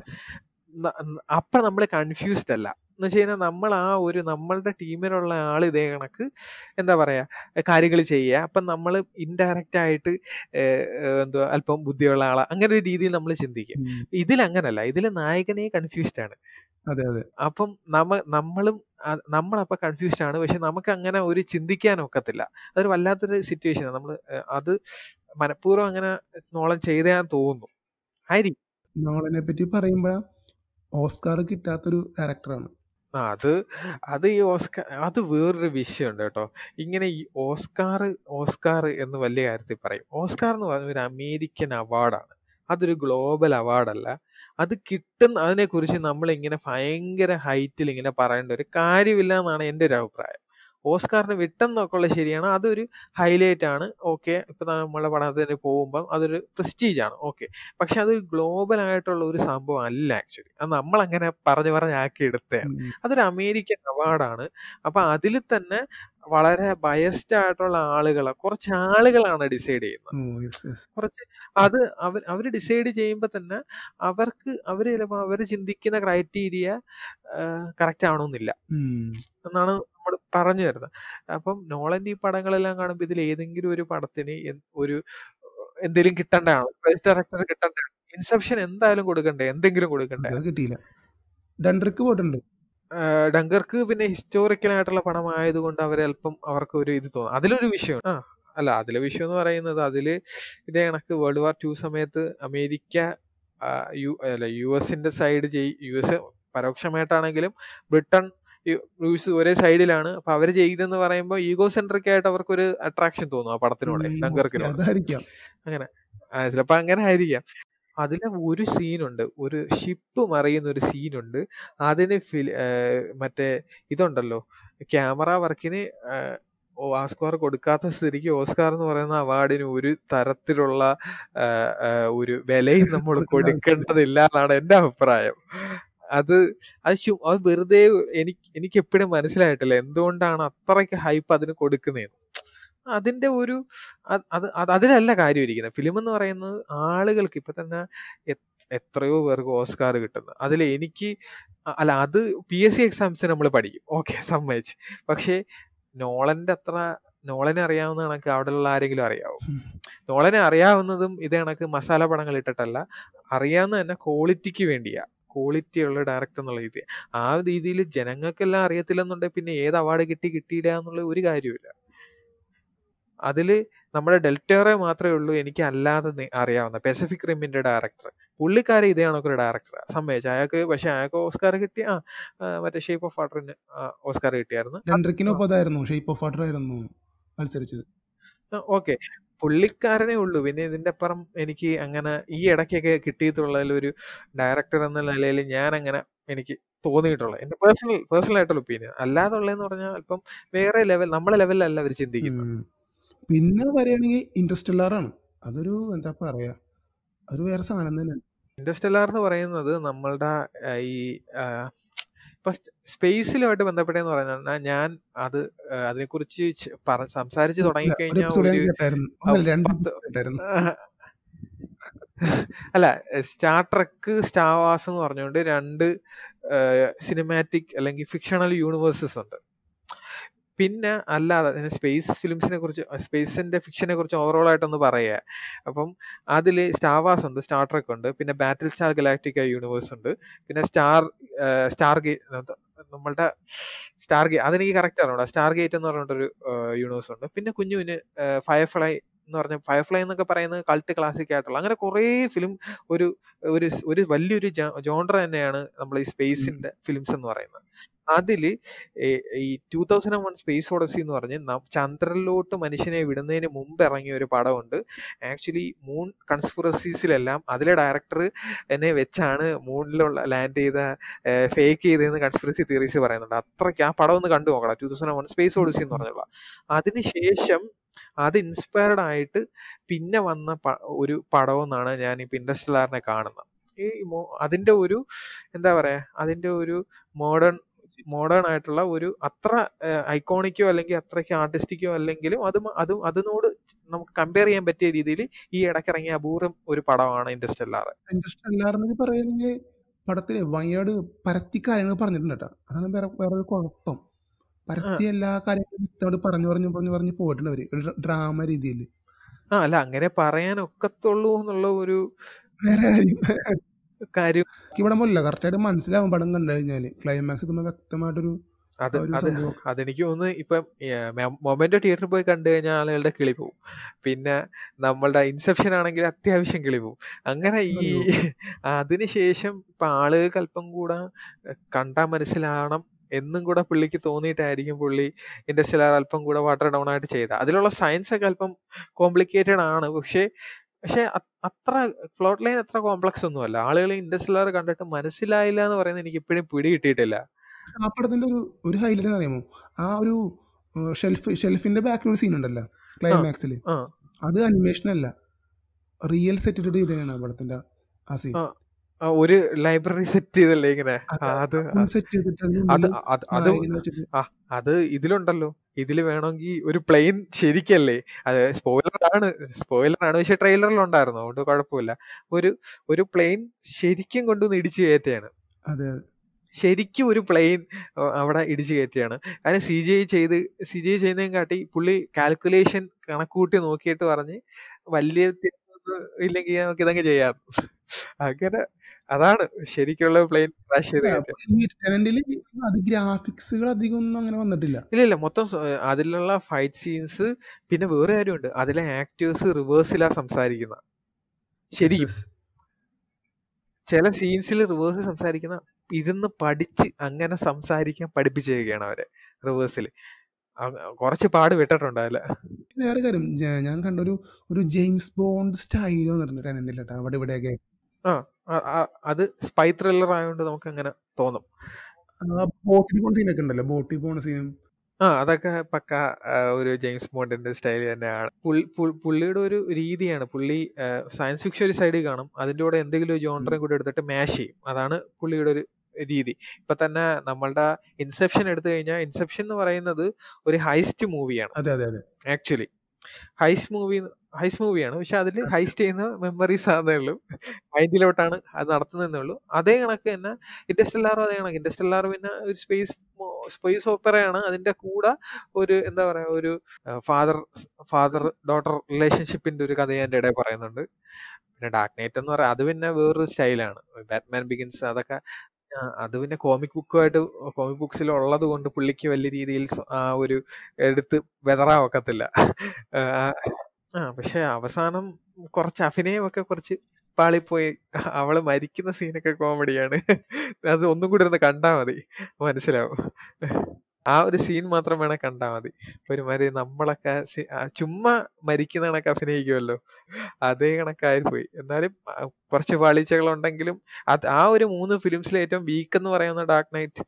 ന അപ്പൊ നമ്മള് കൺഫ്യൂസ്ഡ് അല്ല. എന്ന് വെച്ച് കഴിഞ്ഞാ നമ്മൾ ആ ഒരു നമ്മളുടെ ടീമിലുള്ള ആള് ഇതേ കണക്ക് എന്താ പറയാ കാര്യങ്ങള് ചെയ്യാ. അപ്പൊ നമ്മള് ഇൻഡയറക്റ്റ് ആയിട്ട് ഏഹ് എന്തുവാ അല്പം ബുദ്ധിയുള്ള ആളാ. അങ്ങനെ ഒരു രീതിയിൽ നമ്മള് ചിന്തിക്കും. ഉം. ഇതിലങ്ങനല്ല. ഇതില് നായകനേ കൺഫ്യൂസ്ഡ് ആണ്. അതെ, അതെ. അപ്പം നമ്മ നമ്മളും അ നമ്മളപ്പൊ കൺഫ്യൂസ്ഡ് ആണ്. പക്ഷെ നമുക്കങ്ങനെ ഒരു ചിന്തിക്കാൻ ഒക്കത്തില്ല. അതൊരു വല്ലാത്തൊരു സിറ്റുവേഷനാ. നമ്മള് ഏഹ് അത് മനഃപൂർവ്വം അങ്ങനെ നോളൻ ചെയ്തതാന്ന് തോന്നുന്നു. ആയിരിക്കും. നോളനെ പറ്റി പറയുമ്പഴാ ഓസ്കാർ കിട്ടാത്തൊരു ക്യാരക്ടറാണ്. ആ അത് അത് ഈ ഓസ്കാർ അത് വേറൊരു വിഷയമുണ്ട് കേട്ടോ. ഇങ്ങനെ ഈ ഓസ്കാർ ഓസ്കാർ എന്ന് വലിയ കാര്യത്തിൽ പറയും. ഓസ്കാർ എന്ന് പറയുന്നത് ഒരു അമേരിക്കൻ അവാർഡാണ്. അതൊരു ഗ്ലോബൽ അവാർഡല്ല. അത് കിട്ടുന്ന അതിനെക്കുറിച്ച് നമ്മളിങ്ങനെ ഭയങ്കര ഹൈറ്റിൽ ഇങ്ങനെ പറയേണ്ട ഒരു കാര്യമില്ല എന്നാണ് എൻ്റെ ഒരു അഭിപ്രായം. ഓസ്കാറിന് വിട്ടെന്നൊക്കെയുള്ളത് ശരിയാണ്. അതൊരു ഹൈലൈറ്റ് ആണ്. ഓക്കെ. ഇപ്പൊ നമ്മളെ പടത്തിന് പോകുമ്പം അതൊരു പ്രസ്റ്റീജ് ആണ്. ഓക്കെ. പക്ഷെ അതൊരു ഗ്ലോബൽ ആയിട്ടുള്ള ഒരു സംഭവം അല്ല ആക്ച്വലി. അത് നമ്മളങ്ങനെ പറഞ്ഞ് പറഞ്ഞ് ആക്കി എടുത്തതാണ്. ഉം. അതൊരു അമേരിക്കൻ അവാർഡാണ്. അപ്പൊ അതില് തന്നെ വളരെ ബയസ്ഡ് ആയിട്ടുള്ള ആളുകള് കുറച്ച് ആളുകളാണ് ഡിസൈഡ് ചെയ്യുന്നത്. ഓഹ്! Yes, yes. കുറച്ച് അത് അവ അവര് ഡിസൈഡ് ചെയ്യുമ്പോ തന്നെ അവർക്ക് അവര് ചിലപ്പോ അവര് ചിന്തിക്കുന്ന ക്രൈറ്റീരിയ ഏഹ് കറക്റ്റ് ആവണമെന്നില്ല. ഉം. എന്നാണ് നമ്മള് പറഞ്ഞു വരുന്നത്. അപ്പം നോളന്റെ ഈ പടങ്ങളെല്ലാം കാണുമ്പോ ഇതിൽ ഏതെങ്കിലും ഒരു പടത്തിന് എ ഒരു എന്തേലും കിട്ടണ്ടാണ്. ബെസ്റ്റ് ഡയറക്ടർ കിട്ടണ്ടാണ്. ഇൻസെപ്ഷൻ എന്തായാലും കൊടുക്കണ്ടേ? എന്തെങ്കിലും കൊടുക്കണ്ടേ? അത് കിട്ടിയില്ല. ഡൺഡർക്ക് പോയിട്ടുണ്ട്. ഏഹ് ഡങ്കർക്ക് പിന്നെ ഹിസ്റ്റോറിക്കൽ ആയിട്ടുള്ള പടമായതുകൊണ്ട് അവര് അല്പം അവർക്ക് ഒരു ഇത് തോന്നും. അതിലൊരു വിഷയം ആ അല്ല അതിലെ വിഷയം എന്ന് പറയുന്നത് അതില് ഇതേ കണക്ക് വേൾഡ് വാർ 2 സമയത്ത് അമേരിക്ക ആഹ് യു അല്ല യുഎസിന്റെ സൈഡ് ചെയ് യുഎസ് പരോക്ഷമായിട്ടാണെങ്കിലും ബ്രിട്ടൻ യു യൂസ് ഒരേ സൈഡിലാണ്. അപ്പൊ അവര് ചെയ്തെന്ന് പറയുമ്പോ ഈഗോ സെൻട്രിക് ആയിട്ട് അവർക്കൊരു അട്രാക്ഷൻ തോന്നും ആ പടത്തിനോടെ ഉം. ഓക്കെ. ഡങ്കർക്കിനോട്. അതായിരിക്കാം. അങ്ങനെ. ആ ചിലപ്പോ അങ്ങനെ ആയിരിക്കാം. അതിലെ ഒരു സീനുണ്ട്. ഒരു ഷിപ്പ് മറിയുന്ന ഒരു സീനുണ്ട്. അതിന് ഫിൽ ഏഹ് മറ്റേ ഇതുണ്ടല്ലോ ക്യാമറ വർക്കിന് ഏഹ് ഓസ്കാർ കൊടുക്കാത്ത സ്ഥിതിക്ക് ഓസ്കാർ എന്ന് പറയുന്ന അവാർഡിന് ഒരു തരത്തിലുള്ള ഏഹ് ഏഹ് ഒരു വിലയും നമ്മൾ കൊടുക്കേണ്ട ആവശ്യമില്ല. കൊടുക്കേണ്ടതില്ല എന്നാണ് എൻ്റെ അഭിപ്രായം. അത് അത് ശു അത് വെറുതെ എനിക്ക് എനിക്ക് എപ്പഴും മനസ്സിലായിട്ടില്ല. എന്തുകൊണ്ടാണ് അത്രയ്ക്ക് ഹൈപ്പ് അതിന് കൊടുക്കുന്നേന്ന്. അതിന്റെ ഒരു അത് അത് അത് അതിലല്ല കാര്യം ഇരിക്കുന്നത്. ഫിലിം എന്ന് പറയുന്നത് ആളുകൾക്ക് ഇപ്പൊ തന്നെ എ എത്രയോ പേർക്ക് ഓസ്കാർ കിട്ടുന്നു. അതില് എനിക്ക് അ അല്ല അത് പിഎസ്സി എക്സാംസിന് നമ്മള് പഠിക്കും. ഓക്കെ സമ്മതിച്ചു. പക്ഷേ നോളന്റെ അത്ര നോളനെ അറിയാവുന്ന കണക്ക് അവിടെയുള്ള ആരെങ്കിലും അറിയാവോ? ഉം. നോളനെ അറിയാവുന്നതും ഇതേ കണക്ക് മസാല പടങ്ങൾ ഇട്ടിട്ടല്ല. അറിയാവുന്നത് തന്നെ ക്വാളിറ്റിക്ക് വേണ്ടിയാ. ക്വാളിറ്റി ഉള്ള ഡയറക്ടർ എന്നുള്ള രീതി. ആ രീതിയിൽ ജനങ്ങൾക്കെല്ലാം അറിയത്തില്ലെന്നുണ്ടെങ്കിൽ പിന്നെ ഏത് അവാർഡ് കിട്ടി കിട്ടിയില്ല എന്നുള്ള ഒരു കാര്യവുമില്ല. അതില് നമ്മുടെ ഡെൽറ്റോറെ മാത്രമേ ഉള്ളൂ എനിക്ക് അല്ലാതെ നി അറിയാവുന്ന പസഫിക് റിമിന്റെ ഡയറക്ടർ. പുള്ളിക്കാരൻ ഇതേ കണക്കൊരു ഡയറക്ടറാ. സമ്മതിച്ചു. അയാൾക്ക് പക്ഷെ അയാൾക്ക് ഓസ്കാർ കിട്ടി ആ മറ്റേ ഷേപ്പ് ഓഫ് വാട്ടറിന് ഓസ്കാർ കിട്ടിയായിരുന്നു. അത് ആ. ഡൺഡർക്കിനൊപ്പം അതായിരുന്നു. ഷേപ്പ് ഓഫ് വാട്ടർ ആയിരുന്നു. മത്സരിച്ചത് ഓക്കെ പുള്ളിക്കാരനേ ഉള്ളൂ പിന്നെ ഇതിന്റെ അപ്പുറം എനിക്ക് അങ്ങനെ ഈ ഇടയ്ക്കൊക്കെ കിട്ടിയിട്ടുള്ളതിൽ ഒരു ഡയറക്ടർ എന്ന നിലയിൽ ഞാൻ അങ്ങനെ എനിക്ക് തോന്നിയിട്ടുള്ളത് എന്റെ പേഴ്സണൽ പേഴ്സണൽ ആയിട്ടുള്ള ഒപ്പീനിയൻ അല്ലാതുള്ളതെന്ന് പറഞ്ഞാൽ അല്പം വേറെ ലെവൽ നമ്മളെ ലെവലിലല്ല അവർ ചിന്തിക്കുന്നത് ഉം. പിന്നെ പറയുകയാണെങ്കിൽ ഇൻട്രസ്റ്റെല്ലാർ ആണ് അതൊരു എന്താ പറയാ അതൊരു വേറെ സാധനം തന്നെയാണ് ഇൻഡസ്റ്റെല്ലാർ എന്ന് പറയുന്നത് നമ്മളുടെ ആ, ഈ ആ, ഇപ്പൊ സ്പേസിലുമായിട്ട് ബന്ധപ്പെട്ടെന്ന് പറഞ്ഞാൽ ഞാൻ അത് ആ, അതിനെക്കുറിച്ച് ച് പറ സംസാരിച്ച് ഒരു തുടങ്ങിക്കഴിഞ്ഞാൽ എപ്പിസോഡ് ഞാൻ ഒരു കേട്ടായിരുന്നു ആ, ഒന്നല്ല രണ്ട് പത്ത് episode കേട്ടായിരുന്നു അല്ല സ്റ്റാർ ട്രക്ക് സ്റ്റാർ വാസ് എന്ന് പറഞ്ഞുകൊണ്ട് രണ്ട് സിനിമാറ്റിക് അല്ലെങ്കിൽ ഫിക്ഷണൽ യൂണിവേഴ്സസ് ഉണ്ട് പിന്നെ അല്ലാതെ സ്പേസ് ഫിലിംസിനെ കുറിച്ച് സ്പേസിന്റെ ഫിക്ഷനെ കുറിച്ച് ഓവറോൾ ആയിട്ടൊന്ന് പറയുക അപ്പം അതിൽ സ്റ്റാർ വാസ് ഉണ്ട് സ്റ്റാർ ട്രക്ക് ഉണ്ട് പിന്നെ ബാറ്റിൽ സ്റ്റാർ ഗലാക്ടിക്ക യൂണിവേഴ്സ് ഉണ്ട് പിന്നെ സ്റ്റാർ സ്റ്റാർ ഗേ നമ്മളുടെ സ്റ്റാർ ഗേ അതെനിക്ക് കറക്റ്റ് അറിയണം സ്റ്റാർ ഗേറ്റ് എന്ന് പറഞ്ഞിട്ടൊരു യൂണിവേഴ്സ് ഉണ്ട് പിന്നെ കുഞ്ഞു കുഞ്ഞ് ഫയർഫ്ലൈ എന്ന് പറഞ്ഞ ഫയർഫ്ലൈ എന്നൊക്കെ പറയുന്നത് കൾട്ട് ക്ലാസിക് ആയിട്ടുള്ള അങ്ങനെ കുറേ ഫിലിം ഒരു ഒരു സ് ഒരു വലിയൊരു ജോണ്ടർ തന്നെയാണ് നമ്മൾ ഈ ഉം. സ്പേസിന്റെ ഫിലിംസ് എന്ന് പറയുന്നത് അതില് ഈ- ഈ two thousand one Space Odyssey എന്ന് പറഞ്ഞ് നം- ചന്ദ്രനിലോട്ട് മനുഷ്യനെ വിടുന്നതിന് മുമ്പ് ഇറങ്ങിയ ഒരു പടമുണ്ട് ആക്ച്വലി മൂൺ കൺസ്പിറസീസിലെല്ലാം അതിലെ ഡയറക്ടർ എന്നെ വെച്ചാണ് മൂണിലുള്ള ലാൻഡ് ചെയ്ത ഫേക്ക് ചെയ്തതെന്ന് കൺസ്പിറസി തിയറീസ് പറയുന്നുണ്ട് അത്രയ്ക്ക് ആ പടം ഒന്ന് കണ്ടു നോക്കണം two thousand one Space Odyssey എന്ന് പറഞ്ഞുള്ള അതിനുശേഷം അത് ഇൻസ്പയർഡ് ആയിട്ട് പിന്നെ വന്ന പ- ഒരു പടം എന്നാണ് ഞാൻ ഇപ്പൊ ഇൻഡസ്ട്രിയലാറിനെ കാണുന്നത് ഈ മോ- അതിന്റെ ഒരു എന്താ പറയാ അതിന്റെ ഒരു മോഡേൺ മോഡേൺ ആയിട്ടുള്ള ഒരു അത്ര ഐക്കോണിക്കോ അല്ലെങ്കിൽ അത്രയ്ക്ക് ആർട്ടിസ്റ്റിക്കോ അല്ലെങ്കിലും അത് മ- അത് അതിനോട് നമുക്ക് കമ്പയർ ചെയ്യാൻ പറ്റിയ രീതിയിൽ ഈ ഇടയ്ക്കിറങ്ങിയ അപൂർവം ഒരു പടമാണ് ഇൻഡസ്ട്രിയലാർ ഇൻട്രസ്റ്റെല്ലാറിനെ പറയുകയാണെങ്കിൽ പടത്തില് വയനാട് പരത്തി കാര്യങ്ങൾ പറഞ്ഞിട്ടുണ്ട് കേട്ടോ അതാണ് വേറെ വേറെ ഒരു കുഴപ്പം പരത്തി എല്ലാ കാര്യങ്ങളും വ്യക്തമായിട്ട് പറഞ്ഞു പറഞ്ഞു പറഞ്ഞു പറഞ്ഞു പോയിട്ടുണ്ട് അവര് ഒരു ഡ്രാമ രീതിയിൽ ആ അല്ല അങ്ങനെ പറയാൻ ഒക്കത്തുള്ളൂ എന്നുള്ള ഒരു വേറെ കാര്യം കാര്യം ഇവിടെ മുല്ല കറക്റ്റായിട്ട് മനസ്സിലാവും പടം കണ്ടു കഴിഞ്ഞാല് ക്ലൈമാക്സ് എത്തുമ്പോൾ വ്യക്തമായിട്ടൊരു അത് ആ ഒരു അത് സംഭവം അതെനിക്ക് തോന്നുന്നു ഇപ്പം മൊമെന്റ് തിയേറ്ററിൽ പോയി കണ്ടു കഴിഞ്ഞാൽ ആളുകളുടെ കിളി പോവും പിന്നെ നമ്മളുടെ ഇൻസെപ്ഷൻ ആണെങ്കിൽ അത്യാവശ്യം കിളി പോവും അങ്ങനെ ഈ അതിനുശേഷം ഇപ്പൊ ആളുകൾക്ക് അല്പം കൂടെ കണ്ടാൽ മനസ്സിലാവണം എന്നും കൂടെ പുള്ളിക്ക് തോന്നിയിട്ടായിരിക്കും പുള്ളി ഇൻഡസ്ട്രിയൽ അല്പം കൂടെ വാട്ടർ ഡൗൺ ആയിട്ട് ചെയ്ത അതിലുള്ള സയൻസ് ഒക്കെ അല്പം കോംപ്ലിക്കേറ്റഡ് ആണ് പക്ഷേ പക്ഷെ അ- അത്ര പ്ലോട്ട് ലൈൻ അത്ര കോംപ്ലക്സ് ഒന്നുമല്ല ആളുകൾ ഇൻഡസ്ട്രിയൽ കണ്ടിട്ട് മനസ്സിലായില്ല എന്ന് പറയുന്നത് എനിക്ക് ഇപ്പോഴും പിടി കിട്ടിയിട്ടില്ല ആ പടത്തിന്റെ ഒരു ഒരു ഹൈലൈറ്റ് എന്ന് അറിയാമോ ആ ഒരു ഷെൽഫ് ഷെൽഫിന്റെ ബാക്കിൽ ഒരു സീൻ ഉണ്ടല്ലോ ക്ലൈമാക്സിൽ ആ അത് അനിമേഷൻ അല്ല റിയൽ സെറ്റ് ഇട്ടിട്ട് ചെയ്തതാണ് ആ പടത്തിന്റെ ആ സീൻ ആ, ആ, ഒരു ലൈബ്രറി സെറ്റ് ചെയ്തല്ലേ ഇങ്ങനെ ആ, അത് ആ, സെറ്റ് ചെയ്തിട്ട് അതിന് അത് ഉള്ളില് അത് അത് നായകനെ വെച്ചിട്ട് ആ അത് ഇതിലുണ്ടല്ലോ ഇതിൽ വേണമെങ്കിൽ ഒരു പ്ലെയിൻ ശരിക്കല്ലേ അത് സ്പോയിലർ ആണ് സ്പോയിലർ ആണ് പക്ഷെ ട്രെയിലറിൽ ഉണ്ടായിരുന്നു അതുകൊണ്ട് കുഴപ്പമില്ല ഒരു ഒരു പ്ലെയിൻ ശരിക്കും കൊണ്ടുവന്ന് ഇടിച്ചു കയറ്റുകയാണ് അതെ അതെ ശരിക്കും ഒരു പ്ലെയിൻ അവിടെ ഇടിച്ചു കയറ്റുകയാണ് അതിന് സി ജി ഐ ചെയ്ത് സി ജി ഐ ചെയ്യുന്നതും കാട്ടി പുള്ളി കാൽക്കുലേഷൻ കണക്കൂട്ടി നോക്കിയിട്ട് പറഞ്ഞ് വലിയ തെറ്റൊന്നും ഇല്ലെങ്കിൽ നമുക്ക് ഇതങ്ങ് ചെയ്യാം അങ്ങനെ അതാണ് ശരിക്കുള്ള പ്ലെയിൻ ക്രാഷ് ചെയ്ത് കയറ്റുക ഈ ടെനന്റില് അത് ഗ്രാഫിക്സുകൾ അധികം ഒന്നും അങ്ങനെ വന്നിട്ടില്ല ഇല്ല ഇല്ല മൊത്തം സ- അതിലുള്ള ഫൈറ്റ് സീൻസ് പിന്നെ വേറെ കാര്യമുണ്ട് അതിലെ ആക്ടേഴ്സ് റിവേഴ്സിലാ സംസാരിക്കുന്ന ശരിക്കും Yes, yes. ചില സീൻസിൽ റിവേഴ്സ് സംസാരിക്കുന്ന ഇരുന്ന് പഠിച്ച് അങ്ങനെ സംസാരിക്കാൻ പഠിപ്പിച്ചേക്കുകയാണ് അവരെ റിവേഴ്സിൽ കുറച്ച് പാട് വിട്ടിട്ടുണ്ട് അതില് വേറെ കാര്യം ജ- ഞാൻ കണ്ട ഒരു ഒരു ജെയിംസ് ബോണ്ട് സ്റ്റൈൽ വന്നിട്ടുണ്ട് ടെനന്റിൽ കേട്ടോ അവിടെ ഇവിടെയൊക്കെ ആ ആ- ആ- അത് സ്പൈ ത്രില്ലർ ആയതുകൊണ്ട് നമുക്ക് അങ്ങനെ തോന്നും ആ ബോട്ടിൽ പോണ സീനൊക്കെ ഉണ്ടല്ലോ ബോട്ടിൽ പോണ സീനും ആ അതൊക്കെ പക്ക ആ, ഒരു ജെയിംസ് ബോണ്ടിന്റെ സ്റ്റൈൽ തന്നെയാണ് പുൾ- പുൾ- പുള്ളിയുടെ ഒരു രീതിയാണ് പുള്ളി സയൻസ് ഫിക്ഷൻ ഒരു സൈഡിൽ കാണും അതിന്റെ കൂടെ എന്തെങ്കിലും ഒരു ജോണ്ടറും കൂടെ എടുത്തിട്ട് മാഷ് ചെയ്യും അതാണ് പുള്ളിയുടെ ഒരു രീതി ഇപ്പൊ തന്നെ നമ്മളുടെ ഇൻസെപ്ഷൻ എടുത്തു കഴിഞ്ഞാൽ ഇൻസെപ്ഷൻ എന്ന് പറയുന്നത് ഒരു ഹൈസ്റ്റ് മൂവിയാണ് അതെ അതെ അതെ ആക്ച്വലി ഹൈസ്റ്റ് മൂവി ഹൈസ്റ്റ് മൂവിയാണ് പക്ഷെ അതിൽ ഹൈസ്റ്റ് ചെയ്യുന്ന മെമ്മറീസ് ആണെന്നേ ഉള്ളൂ മൈൻഡിലോട്ടാണ് അത് നടത്തുന്നതേ ഉള്ളൂ അതേ കണക്ക് തന്നെ ഇൻഡസ്ട്രിയലാറും അതേ കണക്ക് ഇൻഡസ്ട്രിയലാർ പിന്നെ ഒരു സ്പേസ് സ്പേസ് ഓപ്പറയാണ് അതിന്റെ കൂടെ ഒരു എന്താ പറയാ ഒരു ഫാദർ ഫാദർ ഡോട്ടർ റിലേഷൻഷിപ്പിന്റെ ഒരു കഥ അതിന്റെ ഇടയിൽ പറയുന്നുണ്ട് പിന്നെ ഡാർക്ക് നൈറ്റ് എന്ന് പറയാം അത് പിന്നെ വേറൊരു സ്റ്റൈലാണ് ബാറ്റ്മാൻ ബിഗിൻസ് അതൊക്കെ ആ, അത് പിന്നെ കോമിക് ബുക്കുമായിട്ട് കോമിക് ബുക്സിൽ ഉള്ളത് കൊണ്ട് പുള്ളിക്ക് വലിയ രീതിയിൽ സ- ആ ഒരു എടുത്ത് വെതറാൻ ഒക്കത്തില്ല ആ ആ, പക്ഷെ അവസാനം കുറച്ച് അഭിനയമൊക്കെ കുറച്ച് പാളിപ്പോയി അവള് മരിക്കുന്ന സീനൊക്കെ കോമഡിയാണ് അത് ഒന്നും കൂടി ഇരുന്ന് കണ്ടാ മതി മനസ്സിലാവും ആ ഒരു സീൻ മാത്രം വേണേ കണ്ടാ മതി ഒരുമാതിരി നമ്മളൊക്കെ സി- ആ ചുമ്മാ മരിക്കുന്ന കണക്ക് അഭിനയിക്കുമല്ലോ അതേ കണക്കായി പോയി എന്നാലും ആ, കുറച്ച് പാളിച്ചകളുണ്ടെങ്കിലും അത് ആ ഒരു മൂന്ന് ഫിലിംസിലെ ഏറ്റവും വീക്ക് എന്ന് പറയുന്ന ഡാർക്ക് നൈറ്റ്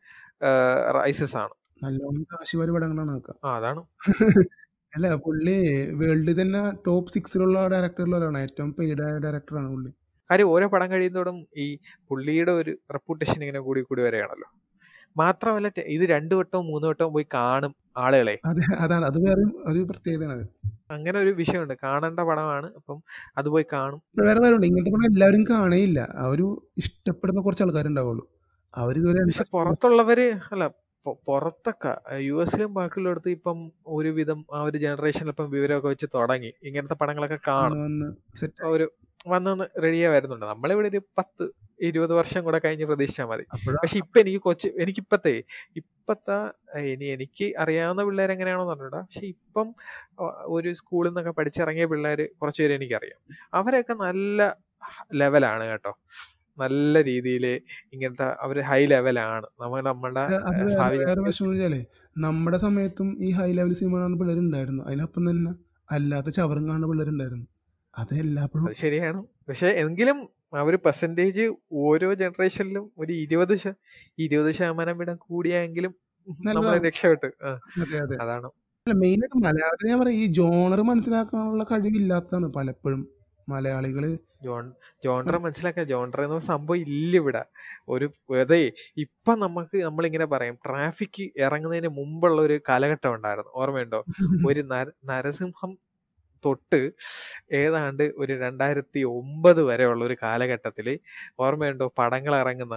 റൈസസ് ആണ് നല്ലോണം കാശുവാരി പടങ്ങളാണ് അതൊക്കെ ആ അതാണ് അല്ല പുള്ളി വേൾഡിൽ തന്നെ ടോപ്പ് സിക്സിലുള്ള ഡയറക്ടറിലൊരാണ് ഏറ്റവും പെയ്ഡായ ഡയറക്ടറാണ് പുള്ളി കാര്യം ഓരോ പടം കഴിയുന്നതോടും ഈ പുള്ളിയുടെ ഒരു റെപ്യൂട്ടേഷൻ ഇങ്ങനെ കൂടി കൂടി വരികയാണല്ലോ മാത്രമല്ല ടെ- ഇത് രണ്ടു വട്ടവും മൂന്ന് വട്ടവും പോയി കാണും ആളുകളെ അതെ അതാണ് അത് വേറെ ഒരു പ്രത്യേകതയാണ് അത് അങ്ങനെ ഒരു വിഷയമുണ്ട് കാണേണ്ട പടമാണ് അപ്പം അത് പോയി കാണും വേറെ കാര്യമുണ്ട് ഇങ്ങനത്തെ പടം എല്ലാവരും കാണേയില്ല അവര് ഇഷ്ടപ്പെടുന്ന കുറച്ച് ആൾക്കാരുണ്ടാവുള്ളൂ അവരിതുവരെ പക്ഷെ പുറത്തുള്ളവര് അല്ല പൊ- പുറത്തൊക്കെ യു എസിലും ബാക്കിയുള്ളിടത്ത് ഇപ്പം ഒരുവിധം ആ ഒരു ജനറേഷനിൽ ഇപ്പം വിവരമൊക്കെ വെച്ച് തുടങ്ങി ഇങ്ങനത്തെ പടങ്ങളൊക്കെ കാണും വന്ന് സെറ്റ് ഒരു വന്ന് റെഡിയാ വരുന്നുണ്ട് നമ്മളിവിടെ ഒരു പത്ത് ഇരുപത് വർഷം കൂടെ കഴിഞ്ഞ് പ്രതീക്ഷിച്ചാൽ മതി അപ്പോഴാ പക്ഷെ ഇപ്പൊ എനിക്ക് കൊച്ചു എനിക്കിപ്പത്തെ ഇപ്പത്തെ ഏഹ് ഇനി എനിക്ക് അറിയാവുന്ന പിള്ളേർ എങ്ങനെയാണെന്ന് പറഞ്ഞൂടാ പക്ഷെ ഇപ്പം അഹ് ഒരു സ്കൂളിൽ നിന്നൊക്കെ പഠിച്ചിറങ്ങിയ പിള്ളേർ കുറച്ചുപേര് എനിക്കറിയാം അവരൊക്കെ നല്ല ലെവലാണ് കേട്ടോ നല്ല രീതിയിൽ ഇങ്ങനത്തെ അവര് ഹൈ ലെവലാണ് നമ്മൾ നമ്മളുടെ അത് അത് ഏഹ് വേറെ ഭാവി വേറെ വിഷയം വെച്ചാലേ നമ്മുടെ സമയത്തും ഈ ഹൈ ലെവൽ സിനിമ കാണുന്ന പിള്ളേരുണ്ടായിരുന്നു അതിനൊപ്പം തന്നെ അല്ലാത്ത ചവറും കാണുന്ന പിള്ളേരുണ്ടായിരുന്നു അത് എല്ലാപ്പോഴും അത് ശരിയാണ് പക്ഷെ എങ്കിലും ആ ഒരു പെർസെൻറ്റേജ് ഓരോ ജനറേഷനിലും ഒരു ഇരുപത് ശ- ഇരുപത് ശതമാനം വീതം കൂടിയെങ്കിലും നമ്മളെ നല്ലതാണ് രക്ഷപ്പെട്ടു ആ, അതെ അതെ അതാണ് അല്ല മെയിനായിട്ട് മലയാളത്തിൽ ഞാൻ പറയാം ഈ ജോണർ മനസ്സിലാക്കാനുള്ള കഴിവില്ലാത്തതാണ് പലപ്പോഴും മലയാളികള് ജോൺ ജോൺഡർ മനസ്സിലാക്കാൻ ജോൺഡർ എന്ന സംഭവം ഇല്ല ഇവിടെ ഒരു അതെ ഇപ്പൊ നമുക്ക് നമ്മളിങ്ങനെ പറയും ട്രാഫിക് ഇറങ്ങുന്നതിന് മുമ്പുള്ള ഒരു കാലഘട്ടം ഉണ്ടായിരുന്നു ഓർമ്മയുണ്ടോ ഒരു നര നരസിംഹം തൊട്ട് ഏതാണ്ട് ഒരു രണ്ടായിരത്തി ഒമ്പത് വരെയുള്ള ഒരു കാലഘട്ടത്തില് ഓർമ്മയുണ്ടോ പടങ്ങൾ ഇറങ്ങുന്ന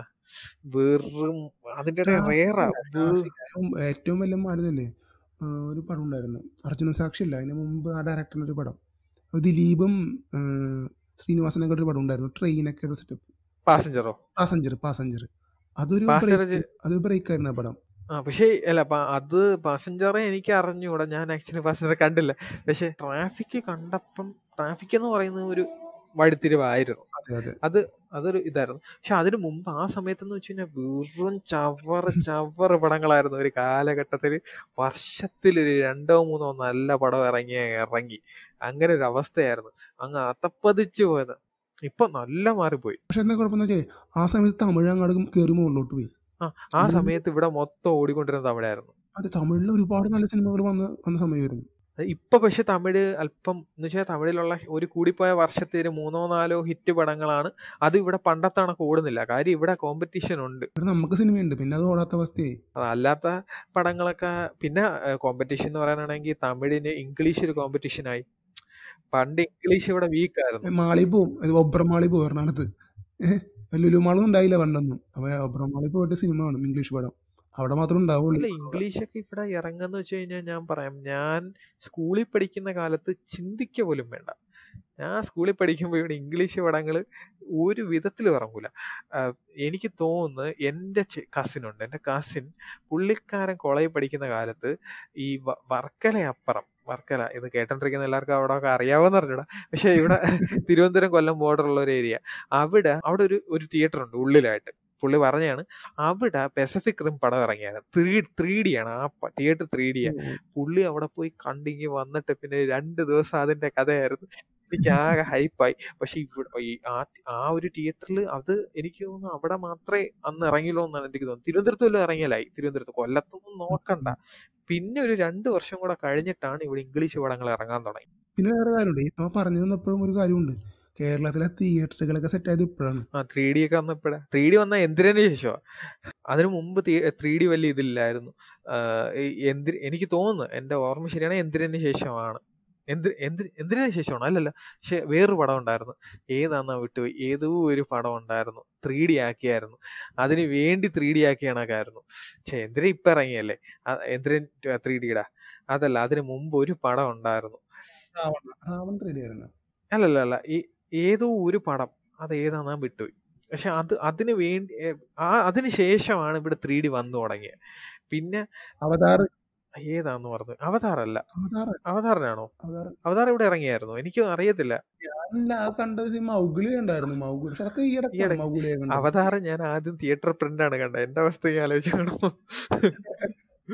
വെറും അതിന്റെ ഇടയിൽ റേറാ ട്രാഫിക് ഏറ്റവും വലിയ മാറുന്നില്ലേ ഒരു പടം ഉണ്ടായിരുന്നു അർജുന സാക്ഷി ഇല്ല അതിന് മുമ്പ് ആ ഡയറക്ടറിന്റെ ഒരു പടം അത് ദിലീപും ആ, ശ്രീനിവാസനൊക്കെ ഒരു പടം ഉണ്ടായിരുന്നു ട്രെയിനൊക്കെ ഒരു സെറ്റപ്പ് പാസഞ്ചറോ പാസഞ്ചർ പാസഞ്ചർ അതൊരു പാസഞ്ചർ break- അത് ബ്രേക്ക് ആയിരുന്നു ആ പടം ആ പക്ഷേ അല്ല പ- അത് പാസഞ്ചറെ എനിക്ക് അറിഞ്ഞുകൂടാ ഞാൻ ആക്ച്വലി പാസഞ്ചർ കണ്ടില്ല പക്ഷെ ട്രാഫിക് കണ്ടപ്പം ട്രാഫിക് എന്ന് പറയുന്നത് ഒരു വഴിത്തിരിവായിരുന്നു അതെ അതെ അത് അതൊരു ഇതായിരുന്നു പക്ഷെ അതിനു മുമ്പ് ആ സമയത്ത് എന്ന് വെച്ച് കഴിഞ്ഞാൽ വെറും ചവറ് ചവറ് പടങ്ങളായിരുന്നു ഒരു കാലഘട്ടത്തിൽ വർഷത്തിൽ ഒരു രണ്ടോ മൂന്നോ നല്ല പടം ഇറങ്ങിയ ഇറങ്ങി അങ്ങനെ ഒരു അവസ്ഥയായിരുന്നു അങ്ങ് അതപ്പതിച്ചു പോയത് ഇപ്പൊ നല്ല മാറിപ്പോയി പക്ഷെ എന്താ കുഴപ്പമെന്ന് വെച്ചാൽ ആ സമയത്ത് തമിഴ് അങ്ങോട്ട് കയറി മുകളിലോട്ട് പോയി ആ ആ സമയത്ത് ഇവിടെ മൊത്തം ഓടിക്കൊണ്ടിരുന്ന തമിഴായിരുന്നു അത് തമിഴിൽ ഒരുപാട് നല്ല സിനിമകൾ വന്ന് വന്ന സമയമായിരുന്നു അത് ഇപ്പൊ പക്ഷെ തമിഴ് അല്പം എന്ന് വെച്ചാൽ തമിഴിലുള്ള ഒരു കൂടിപ്പോയ വർഷത്തെ ഒരു മൂന്നോ നാലോ ഹിറ്റ് പടങ്ങളാണ് അത് ഇവിടെ പണ്ടത്തെ കണക്ക് ഓടുന്നില്ല കാര്യം ഇവിടെ കോമ്പറ്റീഷൻ ഉണ്ട് ഇവിടെ നമുക്ക് സിനിമയുണ്ട് പിന്നെ അത് ഓടാത്ത അവസ്ഥയായി അതല്ലാത്ത പടങ്ങളൊക്കെ പിന്നെ കോമ്പറ്റീഷൻ എന്ന് പറയാനാണെങ്കിൽ തമിഴിന് ഇംഗ്ലീഷ് ഒരു കോമ്പറ്റീഷൻ ആയി പണ്ട് ഇംഗ്ലീഷ് ഇവിടെ വീക്ക് ആയിരുന്നു മാളി പോവും ഇത് ഒബ്രമാളി പോവും എറണാകുളത്ത് ലുലുമാളും ഉണ്ടായില്ല പണ്ടൊന്നും അപ്പൊ ഒബ്രമാളി പോയിട്ട് സിനിമ കാണും ഇംഗ്ലീഷ് പടം അവിടെ മാത്രം ഉണ്ടാവുള്ളൂ അല്ല ഇംഗ്ലീഷ് ഒക്കെ ഇവിടെ ഇറങ്ങുന്ന വെച്ച് കഴിഞ്ഞാൽ ഞാൻ പറയാം ഞാൻ സ്കൂളിൽ പഠിക്കുന്ന കാലത്ത് ചിന്തിക്ക പോലും വേണ്ട ഞാൻ സ്കൂളിൽ പഠിക്കുമ്പോൾ ഇവിടെ ഇംഗ്ലീഷ് പടങ്ങൾ ഒരു വിധത്തിലും ഇറങ്ങൂല ആഹ് എനിക്ക് തോന്നുന്നു എൻ്റെ കസിനുണ്ട് എൻ്റെ കസിൻ പുള്ളിക്കാരൻ കോളേജിൽ പഠിക്കുന്ന കാലത്ത് ഈ വ- വർക്കല അപ്പുറം വർക്കല ഇത് കേട്ടോണ്ടിരിക്കുന്ന എല്ലാവർക്കും അവിടെ ഒക്കെ അറിയാവുന്ന അറിഞ്ഞൂടാ പക്ഷെ ഇവിടെ തിരുവനന്തപുരം കൊല്ലം ബോർഡർ ഉള്ള ഒരു ഏരിയ അവിടെ അവിടെ ഒരു ഒരു തിയേറ്റർ ഉണ്ട് ഉള്ളിലായിട്ട് പുള്ളി പറഞ്ഞാണ് അവിടെ പെസഫിക് റിം പടം ഇറങ്ങിയാണ് ത്രീ ത്രീ ഡി ആണ് ആ തിയേറ്റർ ത്രീ ഡി ആണ് പുള്ളി അവിടെ പോയി കണ്ടിങ്ങി വന്നിട്ട് പിന്നെ രണ്ട് ദിവസം അതിന്റെ കഥയായിരുന്നു എനിക്ക് ആകെ ഹൈപ്പായി പക്ഷെ ഇവിടെ ഈ ആ ആ ഒരു തിയേറ്ററിൽ അത് എനിക്ക് തോന്നുന്നു അവിടെ മാത്രമേ അന്ന് ഇറങ്ങിയുള്ളൂ എന്നാണ് എനിക്ക് തോന്നുന്നത് തിരുവനന്തപുരത്ത് വല്ലതും ഇറങ്ങിയലായി തിരുവനന്തപുരത്ത് കൊല്ലത്തൊന്നും നോക്കണ്ട പിന്നെ ഒരു രണ്ട് വർഷം കൂടെ കഴിഞ്ഞിട്ടാണ് ഇവിടെ ഇംഗ്ലീഷ് പടങ്ങൾ ഇറങ്ങാൻ തുടങ്ങി പിന്നെ വേറെ കാര്യമുണ്ട് ഇപ്പൊ പറഞ്ഞു തന്നപ്പോഴും ഒരു കാര്യമുണ്ട് കേരളത്തിലെ തിയേറ്ററുകളൊക്കെ സെറ്റ് ആയത് ഇപ്പോഴാണ് ആ ത്രീ ഡി ഒക്കെ വന്നപ്പോഴാ ത്രീ ഡി വന്ന എന്തിനു ശേഷമാണ് അതിനു മുമ്പ് ത്രീ ഡി വലിയ ഇതില്ലായിരുന്നു ആഹ് ഈ എന്തി എനിക്ക് തോന്നുന്നു എൻ്റെ ഓർമ്മ ശരിയാണ് എന്തിനു ശേഷമാണ് എന്തി എന്തി എന്തിനു ശേഷമാണ് അല്ലല്ല പക്ഷെ വേറൊരു പടം ഉണ്ടായിരുന്നു ഏതാന്നാ വിട്ടുപോയി ഏതോ ഒരു പടം ഉണ്ടായിരുന്നു ത്രീ ഡി ആക്കിയായിരുന്നു അതിന് വേണ്ടി ത്രീ ഡി ആക്കിയ കണക്കായിരുന്നു പക്ഷെ എന്തിനാ ഇപ്പം ഇറങ്ങിയല്ലേ എന്തിരൻ ത്രീ ഡിയുടെ അതല്ല അതിന് മുമ്പ് ഒരു പടം ഉണ്ടായിരുന്നു രാവണ രാവൺ ത്രീ ഡി ആയിരുന്നു അല്ലല്ല അല്ല ഈ ഏതോ ഒരു പടം അത് ഏതാന്നാ വിട്ടുപോയി പക്ഷെ അത് അതിന് വേണ്ടി ഏ, ആ അതിന് ശേഷമാണ് ഇവിടെ ത്രീ ഡി വന്നു തുടങ്ങിയത് പിന്നെ അവതാർ ഏതാന്ന് പറഞ്ഞു അവതാറല്ല അവതാർ അവതാറിനാണോ അവതാർ അവതാർ ഇവിടെ ഇറങ്ങിയായിരുന്നു എനിക്ക് അറിയത്തില്ല അല്ല ആ കണ്ടത് സിനിമ മൗഗിളി കണ്ടായിരുന്നു മൗഗിളി പക്ഷെ അതൊക്കെ ഈ ഇടയ്ക്കാണ് ഈയിടെ- മൗഗിളിയെ കണ്ടത് അവതാർ ഞാൻ ആദ്യം തിയേറ്റർ പ്രിന്റ് ആണ് കണ്ടത് എന്റെ അവസ്ഥ ഈ ആലോചിക്കണം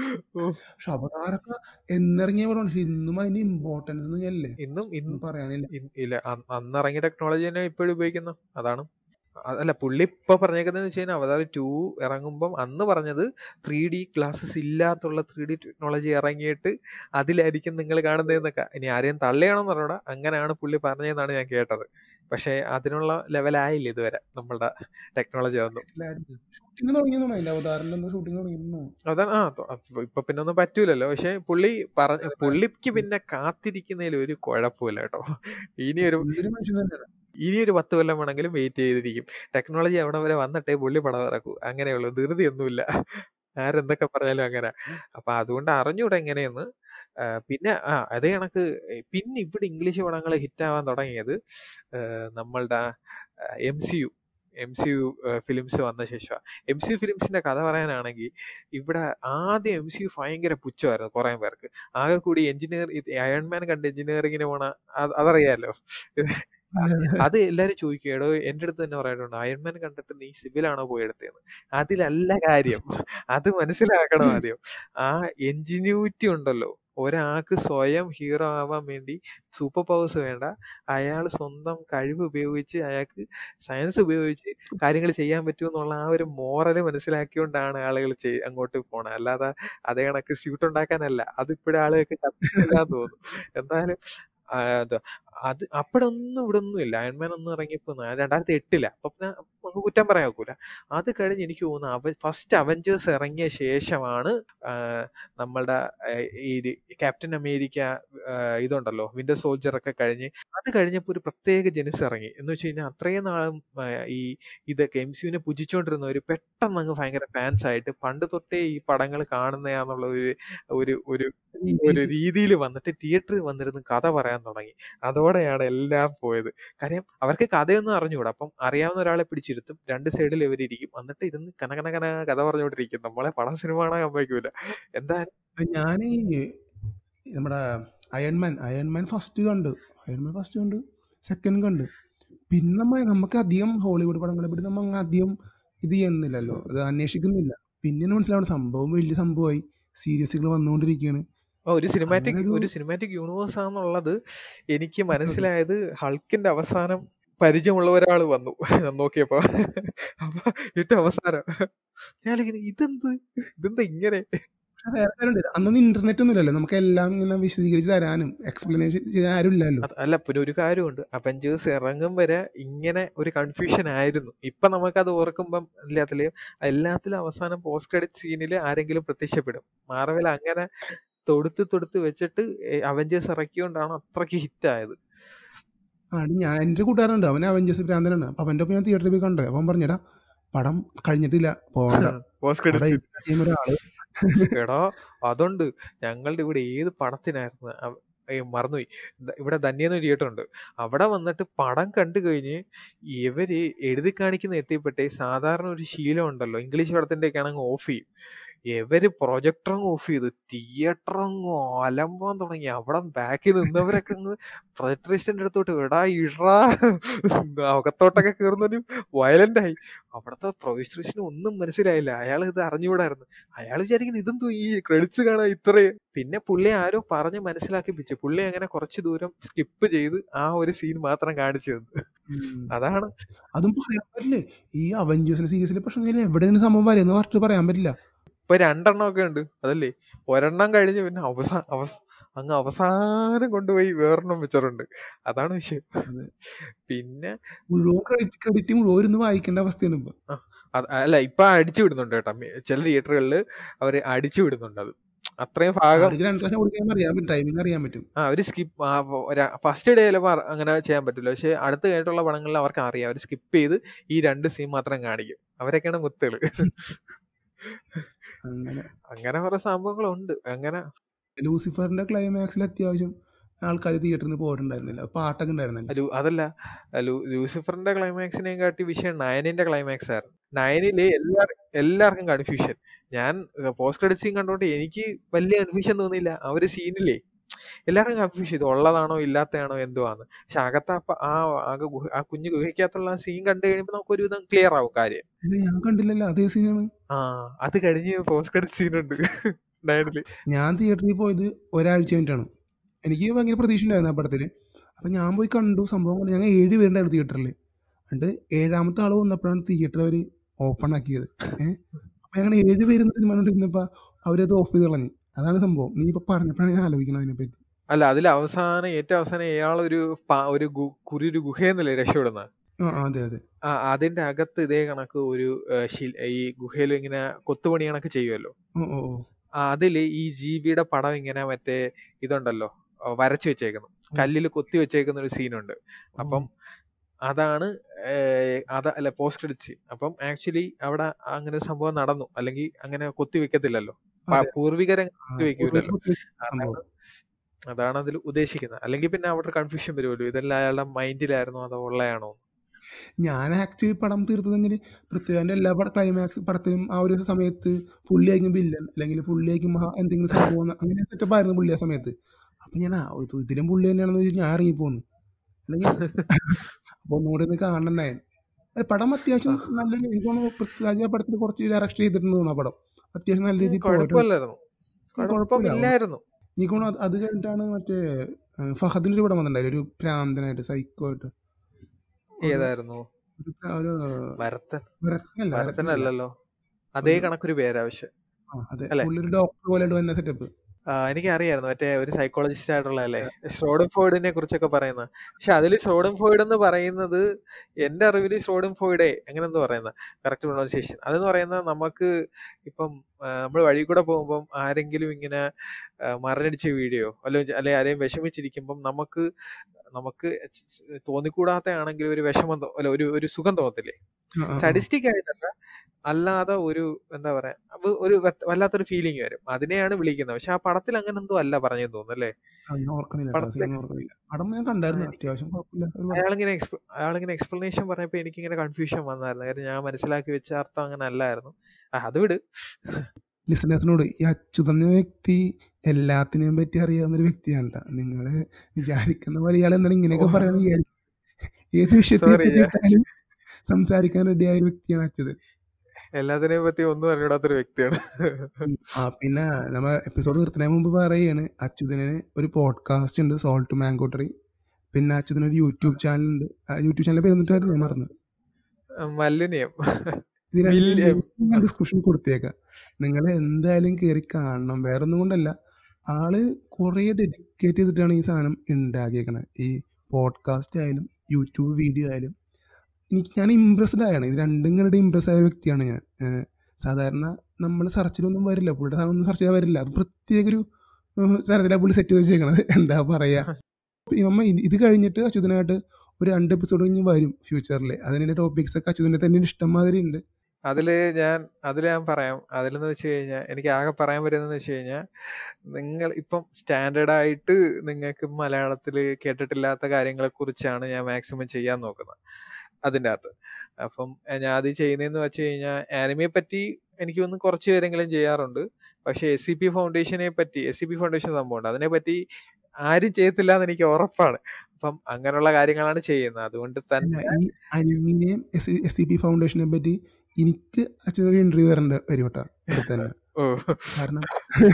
പക്ഷെ അവതാരൊക്കെ എന്നിറങ്ങിയ പടമാണ് പക്ഷെ ഇന്നും അതിന്റെ ഇമ്പോർട്ടൻസ് ഒന്നും ഇല്ലേ ഇന്നും ഇന്ന് ഒന്നും പറയാനില്ല ഇൻ- ഇല്ല അ- അന്ന് ഇറങ്ങിയ ടെക്നോളജി തന്നെ ഇപ്പോഴും ഉപയോഗിക്കുന്നു അതാണ് അ- അല്ല പുള്ളി ഇപ്പൊ പറഞ്ഞേക്കുന്നതെന്ന് വെച്ച് കഴിഞ്ഞാൽ അവതാർ ടു ഇറങ്ങുമ്പം അന്ന് പറഞ്ഞത് ത്രീ ഡി ഗ്ലാസസ് ഇല്ലാത്തുള്ള ത്രീ ഡി ടെക്നോളജി ഇറങ്ങിയിട്ട് അതിലായിരിക്കും നിങ്ങൾ കാണുന്നതെന്നൊക്കെ ഇനി ആരെയും തള്ളിയാണെന്ന് പറഞ്ഞൂടാ അങ്ങനെയാണ് പുള്ളി പറഞ്ഞതെന്നാണ് ഞാൻ കേട്ടത് പക്ഷെ അതിനുള്ള ലെവലായില്ല ഇതുവരെ നമ്മളുടെ ടെക്നോളജി ഒന്നും ഷൂട്ടിംഗ് തുടങ്ങിയെന്നാണ് അതിന്റെ അവതാറിന്റെ എന്തോ ഷൂട്ടിംഗ് തുടങ്ങിയെന്നു അതാണ് ആ തൊ- അപ്പൊ ഇപ്പൊ പിന്നെ ഒന്നും പറ്റൂലല്ലോ പക്ഷെ പുള്ളി പറഞ്ഞ പുള്ളിക്ക് പിന്നെ കാത്തിരിക്കുന്നതിൽ ഒരു കുഴപ്പമില്ല കേട്ടോ ഇനി ഒരു പുള്ളിയൊരു മനുഷ്യൻ തന്നെയാണ് ഇനി ഒരു പത്ത് കൊല്ലം വേണമെങ്കിലും വെയിറ്റ് ചെയ്തിരിക്കും ടെക്നോളജി അവിടെ വരെ വന്നിട്ടേ പുള്ളി പടം ഇറക്കൂ അങ്ങനെയുള്ളൂ ധൃതിയൊന്നുമില്ല ആരെന്തൊക്കെ പറഞ്ഞാലും അങ്ങനെ അപ്പൊ അതുകൊണ്ട് അറിഞ്ഞൂടെ എങ്ങനെയെന്ന് ആ, പിന്നെ ആ അതേ കണക്ക് ഏ, പിന്നെ ഇവിടെ ഇംഗ്ലീഷ് പടങ്ങൾ ഹിറ്റാവാൻ തുടങ്ങിയത് ആ, നമ്മളുടെ M C U M C U films വന്ന ശേഷമാണ് എം സി യു ഫിലിംസിന്റെ കഥ പറയാനാണെങ്കിൽ ഇവിടെ ആദ്യം എം സി യു ഭയങ്കര പുച്ഛമായിരുന്നു കുറേ പേർക്ക് ആകെ കൂടി എഞ്ചിനീയർ അയൺമാൻ കണ്ട് എഞ്ചിനീയറിങ്ങിന് പോണ അത് അതറിയാലോ അത് എല്ലാരും ചോദിക്കും എടോ എന്റെ അടുത്ത് തന്നെ പറയാറുണ്ട് അയൺമാൻ കണ്ടിട്ട് നീ സിവിലാണോ പോയി എടുത്തതെന്ന് അതിലല്ല കാര്യം അത് മനസ്സിലാക്കണം ആദ്യം ആ എഞ്ചിന്യൂറ്റി ഉണ്ടല്ലോ ഒരാൾക്ക് സ്വയം ഹീറോ ആവാൻ വേണ്ടി സൂപ്പർ പവേഴ്സ് വേണ്ട അയാൾ സ്വന്തം കഴിവ് ഉപയോഗിച്ച് അയാൾക്ക് സയൻസ് ഉപയോഗിച്ച് കാര്യങ്ങൾ ചെയ്യാൻ പറ്റുമെന്നുള്ള ആ ഒരു മോറല് മനസ്സിലാക്കിയോണ്ടാണ് ആളുകൾ ചെയ് അങ്ങോട്ട് പോണത് അല്ലാതെ അതേ കണക്ക് സ്യൂട്ട് ഉണ്ടാക്കാനല്ല അതിപ്പോഴും ആളുകൾക്ക് കത്തില്ലാന്ന് തോന്നുന്നു എന്തായാലും ആ, എന്താ അത് അപ്പടൊന്നും ഇവിടെ ഒന്നും ഇല്ല അയൺമാൻ ഒന്നും ഇറങ്ങിയപ്പോ രണ്ടായിരത്തി എട്ടില അപ്പൊ പിന്നെ നമുക്ക് കുറ്റം പറയാൻ ഒക്കൂല അത് കഴിഞ്ഞ് എനിക്ക് തോന്നുന്നു അവ ഫസ്റ്റ് അവഞ്ചേഴ്സ് ഇറങ്ങിയ ശേഷമാണ് ആ, നമ്മളുടെ ആ, ഈ ക്യാപ്റ്റൻ അമേരിക്ക ആ, ഇതുണ്ടല്ലോ വിന്റർ സോൾജർ ഒക്കെ കഴിഞ്ഞ് അത് കഴിഞ്ഞപ്പോൾ ഒരു പ്രത്യേക ജനസ് ഇറങ്ങി എന്ന് വെച്ച് കഴിഞ്ഞാൽ അത്രയും നാളും ആ, ഈ ഇതൊക്കെ എം സിയുവിനെ പുജിച്ചോണ്ടിരുന്നവർ പെട്ടെന്ന് അങ്ങ് ഭയങ്കര ഫാൻസ് ആയിട്ട് പണ്ട് തൊട്ടേ ഈ പടങ്ങൾ കാണുന്നതാന്നുള്ള ഒരു ഒരു ഒരു ഒരു രീതിയിൽ വന്നിട്ട് തിയേറ്ററിൽ വന്നിരുന്ന് കഥ പറയാൻ തുടങ്ങി അതോടെയാണ് എല്ലാം പോയത് കാര്യം അവർക്ക് കഥയൊന്നും അറിഞ്ഞുകൂടാ അപ്പം അറിയാവുന്ന ഒരാളെ പിടിച്ചിരുത്തും രണ്ട് സൈഡിൽ ഇവരിയ്ക്കും എന്നിട്ട് ഇരുന്ന് കനകന കന കഥ പറഞ്ഞുകൊണ്ടിരിക്കും നമ്മളെ പടം സിനിമ കാണാൻ സമ്മതിക്കൂല എന്തായാലും ഞാൻ നമ്മുടെ അയൺമാൻ അയൺമാൻ ഫസ്റ്റ് കണ്ടു അയൺമാൻ ഫസ്റ്റ് കണ്ടു സെക്കൻഡ് കണ്ടു പിന്നെ നമ്മ നമുക്ക് അധികം ഹോളിവുഡ് പടങ്ങളെ പറ്റി നമ്മ അങ്ങ് അധികം ഇത് ചെയ്യുന്നില്ലല്ലോ അത് അന്വേഷിക്കുന്നില്ല പിന്നെയാണ് മനസ്സിലാവുന്ന സംഭവം വലിയ സംഭവമായി സീരീസുകൾ വന്നുകൊണ്ടിരിക്കുകയാണ് ഓ, ഒരു സിനിമാറ്റിക് അങ്ങനൊരു- ഒരു സിനിമാറ്റിക് യൂണിവേഴ്സ് ആണെന്നുള്ളത് എനിക്ക് മനസ്സിലായത് ഹൾക്കിന്റെ അവസാനം പരിചയമുള്ള ഒരാൾ വന്നു നോക്കിയപ്പോ അപ്പൊ ഏറ്റവും അവസാനം ഞാനിങ്ങനെ ഇതെന്ത് ഇതെന്താ ഇങ്ങനെ പക്ഷെ വേറെ കാര്യമുണ്ട് അന്നൊന്നും ഇന്റർനെറ്റ് ഒന്നും ഇല്ലല്ലോ നമുക്ക് എല്ലാം ഇങ്ങനെ വിശദീകരിച്ച് തരാനും എക്സ്പ്ലനേഷൻ ചെയ്യാൻ ആരും ഇല്ലല്ലോ അത് അല്ല പിന്നെ ഒരു കാര്യമുണ്ട് അവഞ്ചേഴ്സ് ഇറങ്ങും വരെ ഇങ്ങനെ ഒരു കൺഫ്യൂഷൻ ആയിരുന്നു ഇപ്പൊ നമുക്കത് ഓർക്കുമ്പം എല്ലാത്തിലും എല്ലാത്തിലും അവസാനം പോസ്റ്റ് ക്രെഡിറ്റ് സീനിൽ ആരെങ്കിലും പ്രത്യക്ഷപ്പെടും മാർവൽ അങ്ങനെ തൊടുത്ത് തൊടുത്ത് വെച്ചിട്ട് അവഞ്ചേഴ്സ് ഇറക്കിയോണ്ടാണ് അത്രയ്ക്ക് ഹിറ്റ് ആയത് ആണ് ഞാൻ എൻ്റെ കൂട്ടുകാരുണ്ട് അവൻ അവഞ്ചേഴ്സ് ഭ്രാന്തനാണ് അപ്പം അവൻ്റെ ഒപ്പം ഞാൻ തിയേറ്ററിൽ പോയി കണ്ടത് അവൻ പറഞ്ഞടാ പടം കഴിഞ്ഞിട്ടില്ല പോകണ്ട പോസ്റ്റ് അവിടെ ക്രെഡിറ്റ് ഇരിക്കുന്ന ടീം ഒരാള് എടാ അതുണ്ട് ഞങ്ങളുടെ ഇവിടെ ഏത് പടത്തിനായിരുന്നു അവ- ഏയ് മറന്നുപോയി ദ- ഇവിടെ ധന്യെന്ന് തിയേറ്റർ ഉണ്ട് അവിടെ വന്നിട്ട് പടം കണ്ടു കഴിഞ്ഞ് ഇവര് എഴുതി കാണിക്കുന്ന എത്തിപ്പെട്ടെ സാധാരണ ഒരു ശീലം ഉണ്ടല്ലോ ഇംഗ്ലീഷ് പടത്തിന്റെ ഒക്കെ ആണെങ്കിൽ ഓഫ് ചെയ്യും ഇവര് പ്രൊജക്ടർ അങ്ങ് ഓഫ് ചെയ്ത് തിയേറ്റർ അങ്ങ് അലമ്പാൻ തുടങ്ങി അവിടെ ബാക്കിൽ നിന്നവരൊക്കെ അങ്ങ് പ്രൊജക്ടറിസ്റ്റിന്റെ അടുത്തോട്ട് എടാ ഇടാ അകത്തോട്ടൊക്കെ കയറുന്നൊരു വയലന്റ് ആയി അവിടുത്തെ പ്രൊജക്ടറിസ്റ്റിന് ഒന്നും മനസ്സിലായില്ല അയാൾ ഇത് അറിഞ്ഞുകൂടായിരുന്നു അയാൾ വിചാരിക്കുന്നത് ഇതെന്തോ ഈ ക്രെഡിറ്റ്സ് കാണാൻ ഇത്രയും പിന്നെ പുള്ളി ആരോ പറഞ്ഞ് മനസ്സിലാക്കിപ്പിച്ചു പുള്ളി അങ്ങനെ കുറച്ച് ദൂരം സ്കിപ്പ് ചെയ്ത് ആ ഒരു സീൻ മാത്രം കാണിച്ചു തന്നു ഉം. അതാണ് അതും പറയാൻ പറ്റില്ലേ ഈ അവഞ്ചേഴ്സിന്റെ സീരീസിലെ പ്രശ്നം എവിടെയാണ് സംഭവം വരുന്നത് പറഞ്ഞിട്ട് പറയാൻ പറ്റില്ല ഇപ്പൊ രണ്ടെണ്ണം ഒക്കെ ഉണ്ട് അതല്ലേ ഒരെണ്ണം കഴിഞ്ഞ് പിന്നെ അവസാന അവസ അങ്ങ് അവസാനം കൊണ്ടുപോയി വേറൊരെണ്ണം വെച്ചിട്ടുണ്ട് അതാണ് വിഷയം അതെ. പിന്നെ മുഴുവൻ ക്രെഡിറ്റ് ക്രെഡിറ്റ് മുഴുവൻ ഇരുന്ന് വായിക്കേണ്ട അവസ്ഥയാണ് ഇപ്പൊ അത് അല്ല ഇപ്പൊ അടിച്ചു വിടുന്നുണ്ട് കേട്ടോ മി- ചില തിയേറ്ററുകളിൽ അവര് അടിച്ചു വിടുന്നുണ്ട് അത് അത്രയും ഭാഗം അവർക്ക് രണ്ട് പ്രാവശ്യം കൊടുക്കാൻ അറിയാൻ പറ്റും ടൈമിംഗ് അറിയാൻ പറ്റും ആ ഒരു സ്കിപ്പ് ഫസ്റ്റ് ഡേ ചിലപ്പോൾ അങ്ങനെ ചെയ്യാൻ പറ്റില്ല പക്ഷെ അടുത്ത് കഴിഞ്ഞിട്ടുള്ള പടങ്ങളിൽ അവർക്ക് അറിയാം അവർ സ്കിപ്പ് ചെയ്ത് ഈ രണ്ട് സീൻ മാത്രം കാണിക്കും അവരൊക്കെയാണ് മുത്തുകള് അങ്ങനെ അങ്ങനെ കുറെ സംഭവങ്ങളുണ്ട് അങ്ങനെ ലൂസിഫറിന്റെ ക്ലൈമാക്സിൽ അത്യാവശ്യം ആൾക്കാർ തിയേറ്ററിൽ നിന്ന് പോയിട്ടുണ്ടായിരുന്നില്ല പാട്ടൊക്കെ ഉണ്ടായിരുന്നില്ല ലൂ- അതല്ല ലൂ- ലൂസിഫറിന്റെ ക്ലൈമാക്സിനെയും കാട്ടി വിഷയം നയനിന്റെ ക്ലൈമാക്സ് ആയിരുന്നു നയനില് എല്ലാ എല്ലാവർക്കും കൺഫ്യൂഷൻ ഞാൻ പോസ്റ്റ് ക്രെഡിറ്റ് സീൻ കണ്ടോണ്ട് എനിക്ക് വലിയ കൺഫ്യൂഷൻ തോന്നിയില്ല ആ ഒരു സീനില്ലേ എല്ലാവർക്കും കൺഫ്യൂഷൻ ഇത് ഉള്ളതാണോ ഇല്ലാത്തതാണോ എന്തോ ആണ് പക്ഷെ അകത്ത് ആ പ- ആ ആകെ ഗുഹ- ആ കുഞ്ഞു ഗുഹയ്ക്കകത്തുള്ള സീൻ കണ്ടു കഴിയുമ്പോൾ നമുക്ക് ഒരുവിധം ക്ലിയർ ആവും കാര്യം ഇത് ഞാൻ കണ്ടില്ലല്ലോ അതേ സീനാണ് ആ അത് കഴിഞ്ഞ് പോസ്റ്റ് ക്രെഡിറ്റ് സീൻ ഉണ്ട് ഡയഡില് ഞാൻ തിയേറ്ററിൽ പോയത് ഒരാഴ്ച കഴിഞ്ഞിട്ടാണ് എനിക്ക് ഭയങ്കര പ്രതീക്ഷ ഉണ്ടായിരുന്നു ആ പടത്തിൽ അപ്പം ഞാൻ പോയി കണ്ടു സംഭവം കണ്ടു ഞങ്ങൾ ഏഴ് പേരുണ്ടായിരുന്നു തിയേറ്ററിൽ എന്നിട്ട് ഏഴാമത്തെ ആൾ വന്നപ്പോഴാണ് തിയേറ്റർ അവർ ഓപ്പൺ ആക്കിയത് ഏഹ് അപ്പം ഞങ്ങൾ ഏഴ് പേരുന്ന സിനിമ കണ്ടിരുന്നപ്പോൾ അവരത് ഓഫ് ചെയ്ത് കളഞ്ഞു അതാണ് സംഭവം നീ ഇപ്പം പറഞ്ഞപ്പോഴാണ് ഞാൻ ആലോചിക്കുന്നത് അതിനെപ്പറ്റി അല്ല അതിൽ അവസാനം ഏറ്റവും അവസാനം ഇയാളൊരു പ- ഒരു ഗു- കുറിയൊരു ഗുഹയെന്നല്ലേ രക്ഷപ്പെടുന്നത് ആ ആ, അതെ അതെ ആ അതിന്റെ അകത്ത് ഇതേ കണക്ക് ഒരു ആ, ശിൽ- ഈ ഗുഹയിൽ ഇങ്ങനെ കൊത്തുപണി കണക്ക് ചെയ്യുമല്ലോ ഓ ഓ ഓ ആ, അതില് ഈ ജീവിയുടെ പടം ഇങ്ങനെ മറ്റേ ഇതുണ്ടല്ലോ ആ, വരച്ചു വെച്ചേക്കുന്നു കല്ലിൽ കൊത്തി വെച്ചേക്കുന്ന ഒരു സീനുണ്ട് അപ്പം അതാണ് ഏർ, അത അല്ല പോസ്റ്റ് ക്രെഡിറ്റ് സീൻ അപ്പം ആക്ച്വലി അവിടെ അങ്ങനെ ഒരു സംഭവം നടന്നു അല്ലെങ്കിൽ അങ്ങനെ കൊത്തി വെക്കത്തില്ലല്ലോ പ- അതെ. പൂർവികരെ ആ, കൊത്തി വെക്കൂലല്ലോ ഒത്തിരി സംഭവം. അതാണ് അതാണ് അതിൽ ഉദ്ദേശിക്കുന്നത് അല്ലെങ്കിൽ പിന്നെ അവിടെ കൺഫ്യൂഷൻ വരുമല്ലോ ഇതെല്ലാം അയാളുടെ മൈൻഡിലായിരുന്നോ അതോ ഉള്ളയാണോ ഞാൻ ആക്ച്വലി പടം തീർത്തതെങ്കിൽ പൃഥ്വിരാജിന്റെ എല്ലാ പട ക്ലൈമാക്സ് പടത്തിലും ആ ഒരു സമയത്ത് പുള്ളിയായിരിക്കും വില്ലൻ അല്ലെങ്കിൽ പുള്ളിയായിരിക്കും മഹാ എന്തെങ്കിലും സംഭവം എന്ന് അങ്ങനെ സെറ്റപ്പ് ആയിരുന്നു പുള്ളി ആ സമയത്ത് അപ്പൊ ഞാൻ ആ ഇത് ഇതിലും പുള്ളി തന്നെയാണെന്ന് വെച്ചാൽ ഞാൻ ഇറങ്ങിപ്പോന്ന് അല്ലെങ്കിൽ അപ്പൊ ഒന്നുകൂടി ഒന്ന് കാണണ്ടായി പടം അത്യാവശ്യം നല്ല എനിക്ക് തോന്നുന്നു പൃഥ്വിരാജ് ആ പടത്തിൽ കുറച്ച് ഡയറക്ഷൻ ചെയ്തിട്ടുണ്ട് തോന്നുന്നു ആ പടം അത്യാവശ്യം നല്ല രീതിയിൽ പോയിട്ടുണ്ട് കുഴപ്പമില്ലായിരുന്നു കുഴപ്പമില്ലായിരുന്നു എനിക്ക് തോന്നുന്നു അത് അത് കഴിഞ്ഞിട്ടാണ് മറ്റേ ഏഹ്, ഫഹദിന്റെ ഒരു പടം വന്നിട്ടുണ്ടായില്ലേ ഒരു പ്രാന്തനായിട്ട് സൈക്കോ ആയിട്ട് ഏതായിരുന്നു ഒരു പ്ര- ഒരു ഭരതൻ ഭരതനല്ല, ഭരതനല്ല. ഭരതനല്ലല്ലോ അതേ കണക്കൊരു പേരാവശ്യം ആ, അതെ അല്ലേ? പുള്ളി ഒരു ഡോക്ടർ പോലെ ആയിട്ട് വന്ന സെറ്റപ്പ് എനിക്ക് അറിയായിരുന്നു മറ്റേ ഒരു സൈക്കോളജിസ്റ്റ് ആയിട്ടുള്ളതല്ലേ ഷ്രോഡൻ ഫോയിഡിനെ കുറിച്ചൊക്കെ പറയുന്നത് പക്ഷെ അതിൽ ഷ്രോഡൻ ഫോയിഡ് എന്ന് പറയുന്നത് എന്റെ അറിവിൽ ഷ്രോഡൻ ഫോയിഡേ അങ്ങനെ എന്തോ പറയുന്നത് കറക്റ്റ് പ്രൊണൗൺസിയേഷൻ അതെന്ന് പറയുന്നത് നമുക്ക് ഇപ്പം നമ്മൾ വഴി കൂടെ പോകുമ്പം ആരെങ്കിലും ഇങ്ങനെ ആ, മറഞ്ഞടിച്ച വീഡിയോ അല്ലെങ്കിൽ അല്ലെ ആരെയും വിഷമിച്ചിരിക്കുമ്പം നമുക്ക് നമുക്ക് തോന്നിക്കൂടാത്ത ആണെങ്കിൽ ഒരു വിഷമം തോ- അല്ല ഒരു ഒരു സുഖം തോന്നത്തില്ലേ സഡിസ്റ്റിക് ആയിട്ടല്ല അല്ലാതെ ഒരു എന്താ പറയാ അത് ഒരു വത്ത- വല്ലാത്തൊരു ഫീലിംഗ് വരും അതിനെയാണ് വിളിക്കുന്നത് പക്ഷെ ആ പടത്തിൽ അങ്ങനെ എന്തോ അല്ല പറഞ്ഞെന്ന് തോന്നുന്നു അല്ലേ ഞാൻ ഓർക്കണില്ല കേട്ടോ, പടത്തിലെ- സിനിമ ഓർക്കണില്ല പടം ഞാൻ കണ്ടായിരുന്നു ആ, അത്യാവശ്യം കുഴപ്പമില്ല ഒരു പടം. അയാളിങ്ങനെ എക്സ്പ്ല അയാളിങ്ങനെ എക്സ്പ്ലനേഷൻ പറഞ്ഞപ്പോ എനിക്ക് ഇങ്ങനെ കൺഫ്യൂഷൻ വന്നായിരുന്നു കാര്യം ഞാൻ മനസ്സിലാക്കി വെച്ച അർത്ഥം അങ്ങനെ അല്ലായിരുന്നു ആ, അത് വിട് ലിസണേഴ്സിനോട് ഈ അച്യുതൻ എന്ന വ്യക്തി എല്ലാത്തിനെയും പറ്റി അറിയാവുന്ന ഒരു വ്യക്തിയാണ് ട്ടോ. നിങ്ങള് വിചാരിക്കുന്ന പോലെ ഇയാൾ എന്താണ് ഇങ്ങനെയൊക്കെ ഓ. പറയാൻ വിചാരിക്കും ഏത് വിഷയത്തെ Sorry, ഞാൻ- പറ്റിയിട്ടാലും സംസാരിക്കാൻ റെഡിയായ ഒരു വ്യക്തിയാണ് അച്യുതൻ എല്ലാത്തിനെയും പറ്റി ഒന്നും അറിയാത്തൊരു വ്യക്തിയാണ് ഉം. ആ പിന്നെ നമ്മ എപ്പിസോഡ് നിർത്തുന്നതിന് മുമ്പ് പറയുകയാണ് അച്യുതന് ഒരു പോഡ്കാസ്റ്റ് ഉണ്ട് സോൾട്ട് മാങ്കോട്ടറി പിന്നെ അച്യുതന് ഒരു യൂട്യൂബ് ചാനൽ ഉണ്ട് ആ യൂട്യൂബ് ചാനൽ പേര് എന്നിട്ടായിരുന്നു ഞാൻ മറന്നു മല്ലിനിയം ഇത് രണ്ടും വില്യം. link ഞാൻ ഡിസ്ക്രിപ്ഷൻ കൊടുത്തേക്കാം നിങ്ങൾ എന്തായാലും കയറി കാണണം വേറെ ഒന്നും കൊണ്ടല്ല ആള് കുറേ ഡെഡിക്കേറ്റ് ചെയ്തിട്ടാണ് ഈ സാധനം ഉണ്ടാക്കിയേക്കണത് ഈ പോഡ്കാസ്റ്റ് ആയാലും യൂട്യൂബ് വീഡിയോ ആയാലും എനിക്ക് ഞാൻ ഇമ്പ്രസ്ഡ് ആയാണ് ഇത് രണ്ടും കണ്ടിട്ട് ഇമ്പ്രസ് ആയ വ്യക്തിയാണ് ഞാൻ ഏഹ് സാധാരണ നമ്മൾ സെർച്ചിലൊന്നും വരില്ല പുള്ളിയുടെ സാധനം ഒന്നും സെർച്ച് ചെയ്താൽ വരില്ല അത് പ്രത്യേക ഒരു ഏഹ് തരത്തിലാണ് പുള്ളി സെറ്റ് ചെയ്ത് വെച്ചേക്കണത് എന്താ പറയാ ഈ നമ്മ ഇത് ഇത് കഴിഞ്ഞിട്ട് അച്യുതനായിട്ട് ഒരു രണ്ട് എപ്പിസോഡ് കഴിഞ്ഞ് വരും ഫ്യൂച്ചറിൽ അതിൻ്റെ ടോപ്പിക്സ് ഒക്കെ അച്യുതൻ്റെ തന്നെ ഇഷ്ടം മാതിരി ഉണ്ട് അതില് ഞാൻ അതില് ഞാൻ പറയാം അതിലെന്ന് വെച്ച് കഴിഞ്ഞാൽ എനിക്ക് ആകെ പറയാൻ പറ്റുന്നതെന്ന് വെച്ച് കഴിഞ്ഞാൽ നിങ്ങൾ ഇപ്പം സ്റ്റാൻഡേർഡ് ആയിട്ട് നിങ്ങൾക്ക് മലയാളത്തിൽ കേട്ടിട്ടില്ലാത്ത കാര്യങ്ങളെ കുറിച്ചാണ് ഞാൻ മാക്സിമം ചെയ്യാൻ നോക്കുന്നത് അതിൻ്റെ അകത്ത് അപ്പം എ, ഞാൻ അത് ചെയ്യുന്നതെന്ന് വെച്ച് കഴിഞ്ഞാൽ ആനിമയെ പറ്റി എനിക്ക് ഒന്ന് കുറച്ച് പേരെങ്കിലും ചെയ്യാറുണ്ട് പക്ഷെ എസ് സി പി ഫൗണ്ടേഷനെ പറ്റി എസ് സി പി ഫൗണ്ടേഷൻ സംഭവമുണ്ട് അതിനെ പറ്റി ആരും ചെയ്യത്തില്ല എന്ന് എനിക്ക് ഉറപ്പാണ് അപ്പം അങ്ങനെയുള്ള കാര്യങ്ങളാണ് ചെയ്യുന്നത് അതുകൊണ്ട് തന്നെ അല്ല ഈ അനിമിനെയും എസ് എസ് സി പി ഫൗണ്ടേഷനെ പറ്റി എനിക്ക് അച്ഛനൊരു ഇന്റർവ്യൂ തരേണ്ട വരും കേട്ടോ അടുത്ത് തന്നെ ഓ കാരണം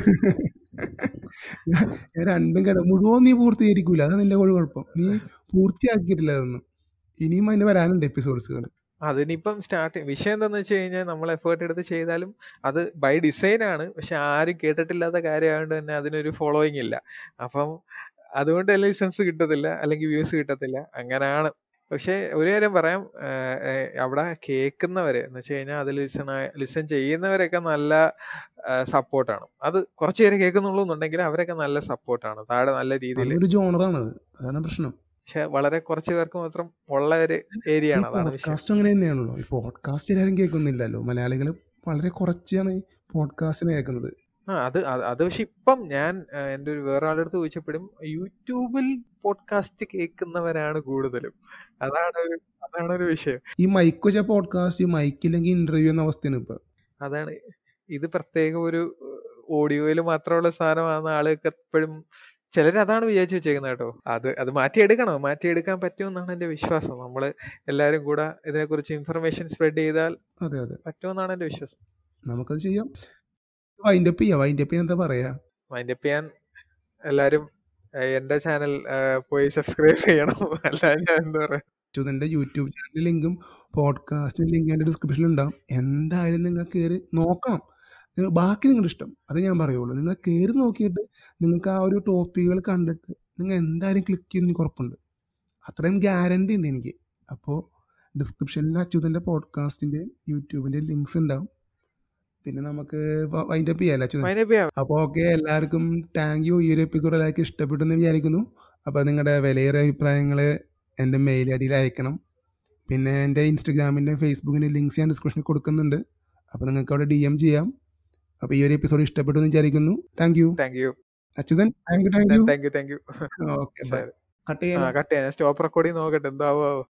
ഞാൻ ഞാൻ രണ്ടും കട മുഴുവൻ നീ പൂർത്തീകരിക്കൂല അതാണ് നിന്റെ ഒരു കുഴപ്പം നീ പൂർത്തിയാക്കിയിട്ടില്ല അതൊന്നും ഇനിയും അതിന് വരാനുണ്ട് എപ്പിസോഡ്സുകൾ അതിനിപ്പം സ്റ്റാർട്ട് വിഷയം എന്താന്ന് വെച്ച് കഴിഞ്ഞാൽ നമ്മൾ എഫേർട്ട് എടുത്ത് ചെയ്താലും അത് ബൈ ഡിസൈൻ ആണ് പക്ഷെ ആരും കേട്ടിട്ടില്ലാത്ത കാര്യമായതുകൊണ്ട് തന്നെ അതിനൊരു ഫോളോയിങ് ഇല്ല അപ്പം അതുകൊണ്ട് ലൈസൻസ് കിട്ടത്തില്ല അല്ലെങ്കിൽ വ്യൂസ് കിട്ടത്തില്ല അങ്ങനെയാണ് പക്ഷെ ഒരു കാര്യം പറയാം ആഹ് ഏഹ് അവിടെ കേൾക്കുന്നവര് എന്ന് വെച്ച് കഴിഞ്ഞാൽ അത് ലിസൺ ലിസൺ ചെയ്യുന്നവരൊക്കെ നല്ല സപ്പോർട്ടാണ് അത് കുറച്ച് പേര് കേൾക്കുന്നുള്ളൂ എന്നുണ്ടെങ്കിൽ അവരൊക്കെ നല്ല സപ്പോർട്ടാണ് താഴെ നല്ല രീതിയിൽ അതൊരു ജോണറാണ് അത് അതാണ് പ്രശ്നം പക്ഷെ വളരെ കുറച്ച് പേർക്ക് മാത്രം ഉള്ള ഒരു ഏരിയ ആണ് അതാണ് വിഷയം പോഡ്കാസ്റ്റ് അങ്ങനെ തന്നെയാണല്ലോ ഈ പോഡ്കാസ്റ്റ് എല്ലാവരും കേൾക്കുന്നില്ലല്ലോ മലയാളികൾ വളരെ കുറച്ചാണ് ഈ പോഡ്കാസ്റ്റിനെ കേൾക്കുന്നത് ആ അത് അത് അത് പക്ഷെ ഇപ്പം ഞാൻ ആ, എൻ്റെ ഒരു വേറെ ആളുടെ അടുത്ത് ചോദിച്ചപ്പോഴും യൂട്യൂബിൽ പോഡ്കാസ്റ്റ് കേൾക്കുന്നവരാണ് കൂടുതലും അതാണ് ഒരു അതാണ് ഒരു വിഷയം ഈ മൈക്ക് വെച്ച പോഡ്കാസ്റ്റ് മൈക്കില്ലെങ്കിൽ ഇന്റർവ്യൂ എന്ന അവസ്ഥയാണ് ഇപ്പൊ അതാണ് ഇത് പ്രത്യേക ഒരു ഓഡിയോയിൽ മാത്രമുള്ള സാധനമാണ് ആളുകൾക്ക് എപ്പോഴും ചിലർ അതാണ് വിചാരിച്ച് വെച്ചേക്കുന്നത് കേട്ടോ അത് അത് മാറ്റിയെടുക്കണം മാറ്റിയെടുക്കാൻ പറ്റുമെന്നാണ് എൻ്റെ വിശ്വാസം നമ്മൾ എല്ലാവരും കൂടെ ഇതിനെക്കുറിച്ച് ഇൻഫർമേഷൻ സ്പ്രെഡ് ചെയ്താൽ അതെ അതെ പറ്റുമെന്നാണ് എൻ്റെ വിശ്വാസം നമുക്കത് ചെയ്യാം വൈൻഡപ്പ് ചെയ്യാം വൈൻഡപ്പ് ചെയ്യാൻ എന്താ പറയാ മൈൻഡപ്പ് ചെയ്യാൻ എല്ലാരും ഏഹ്, എന്റെ ചാനൽ പോയി സബ്സ്ക്രൈബ് ചെയ്യണം അല്ലാതെ ഞാൻ എന്താ പറയാ അച്യുതൻ്റെ യൂട്യൂബ് ചാനൽ ലിങ്കും പോഡ്കാസ്റ്റിൻ്റെ ലിങ്ക് എൻ്റെ ഡിസ്ക്രിപ്ഷനിൽ ഉണ്ടാവും എന്തായാലും നിങ്ങൾ കയറി നോക്കണം നിങ്ങൾ ബാക്കി നിങ്ങളുടെ ഇഷ്ടം അത് ഞാൻ പറയുള്ളൂ നിങ്ങൾ കയറി നോക്കിയിട്ട് നിങ്ങൾക്ക് ആ ഒരു ടോപ്പിക്കുകൾ കണ്ടിട്ട് നിങ്ങൾ എന്തായാലും ക്ലിക്ക് ചെയ്യുന്ന എനിക്ക് ഉറപ്പുണ്ട് അത്രയും ഗ്യാരണ്ടി ഉണ്ട് എനിക്ക് അപ്പോൾ ഡിസ്ക്രിപ്ഷനിൽ അച്യുതൻ്റെ പോഡ്കാസ്റ്റിൻ്റെയും യൂട്യൂബിൻ്റെയും ലിങ്ക്സ് ഉണ്ടാവും പിന്നെ നമുക്ക് വൈൻഡപ്പ് ചെയ്യാമല്ലോ അച്യുതൻ മൈൻഡപ്പ് ചെയ്യാം അപ്പോൾ ഓക്കെ എല്ലാവർക്കും താങ്ക് യു ഈ ഒരു എപ്പിസോഡ് എല്ലാവർക്കും ഇഷ്ടപ്പെട്ടു എന്ന് വിചാരിക്കുന്നു അപ്പോൾ നിങ്ങളുടെ വിലയേറിയ അഭിപ്രായങ്ങൾ എൻ്റെ മെയിൽ ഐ ഡിയിൽ അയക്കണം പിന്നെ എൻ്റെ ഇൻസ്റ്റഗ്രാമിൻ്റെ ഫേസ്ബുക്കിൻ്റെ ലിങ്ക്സ് ഞാൻ ഡിസ്ക്രിപ്ഷനിൽ കൊടുക്കുന്നുണ്ട് അപ്പോൾ നിങ്ങൾക്ക് അവിടെ ഡി എം ചെയ്യാം അപ്പോൾ ഈ ഒരു എപ്പിസോഡ് ഇഷ്ടപ്പെട്ടു എന്ന് വിചാരിക്കുന്നു thank you thank you Achuthan thank you thank you thank you thank you okay bye ശരി കട്ട് ആ ചെയ്യാം കട്ട് ചെയ്യാം സ്റ്റോപ്പ് റെക്കോർഡിങ് നോക്കട്ടെ എന്താവോ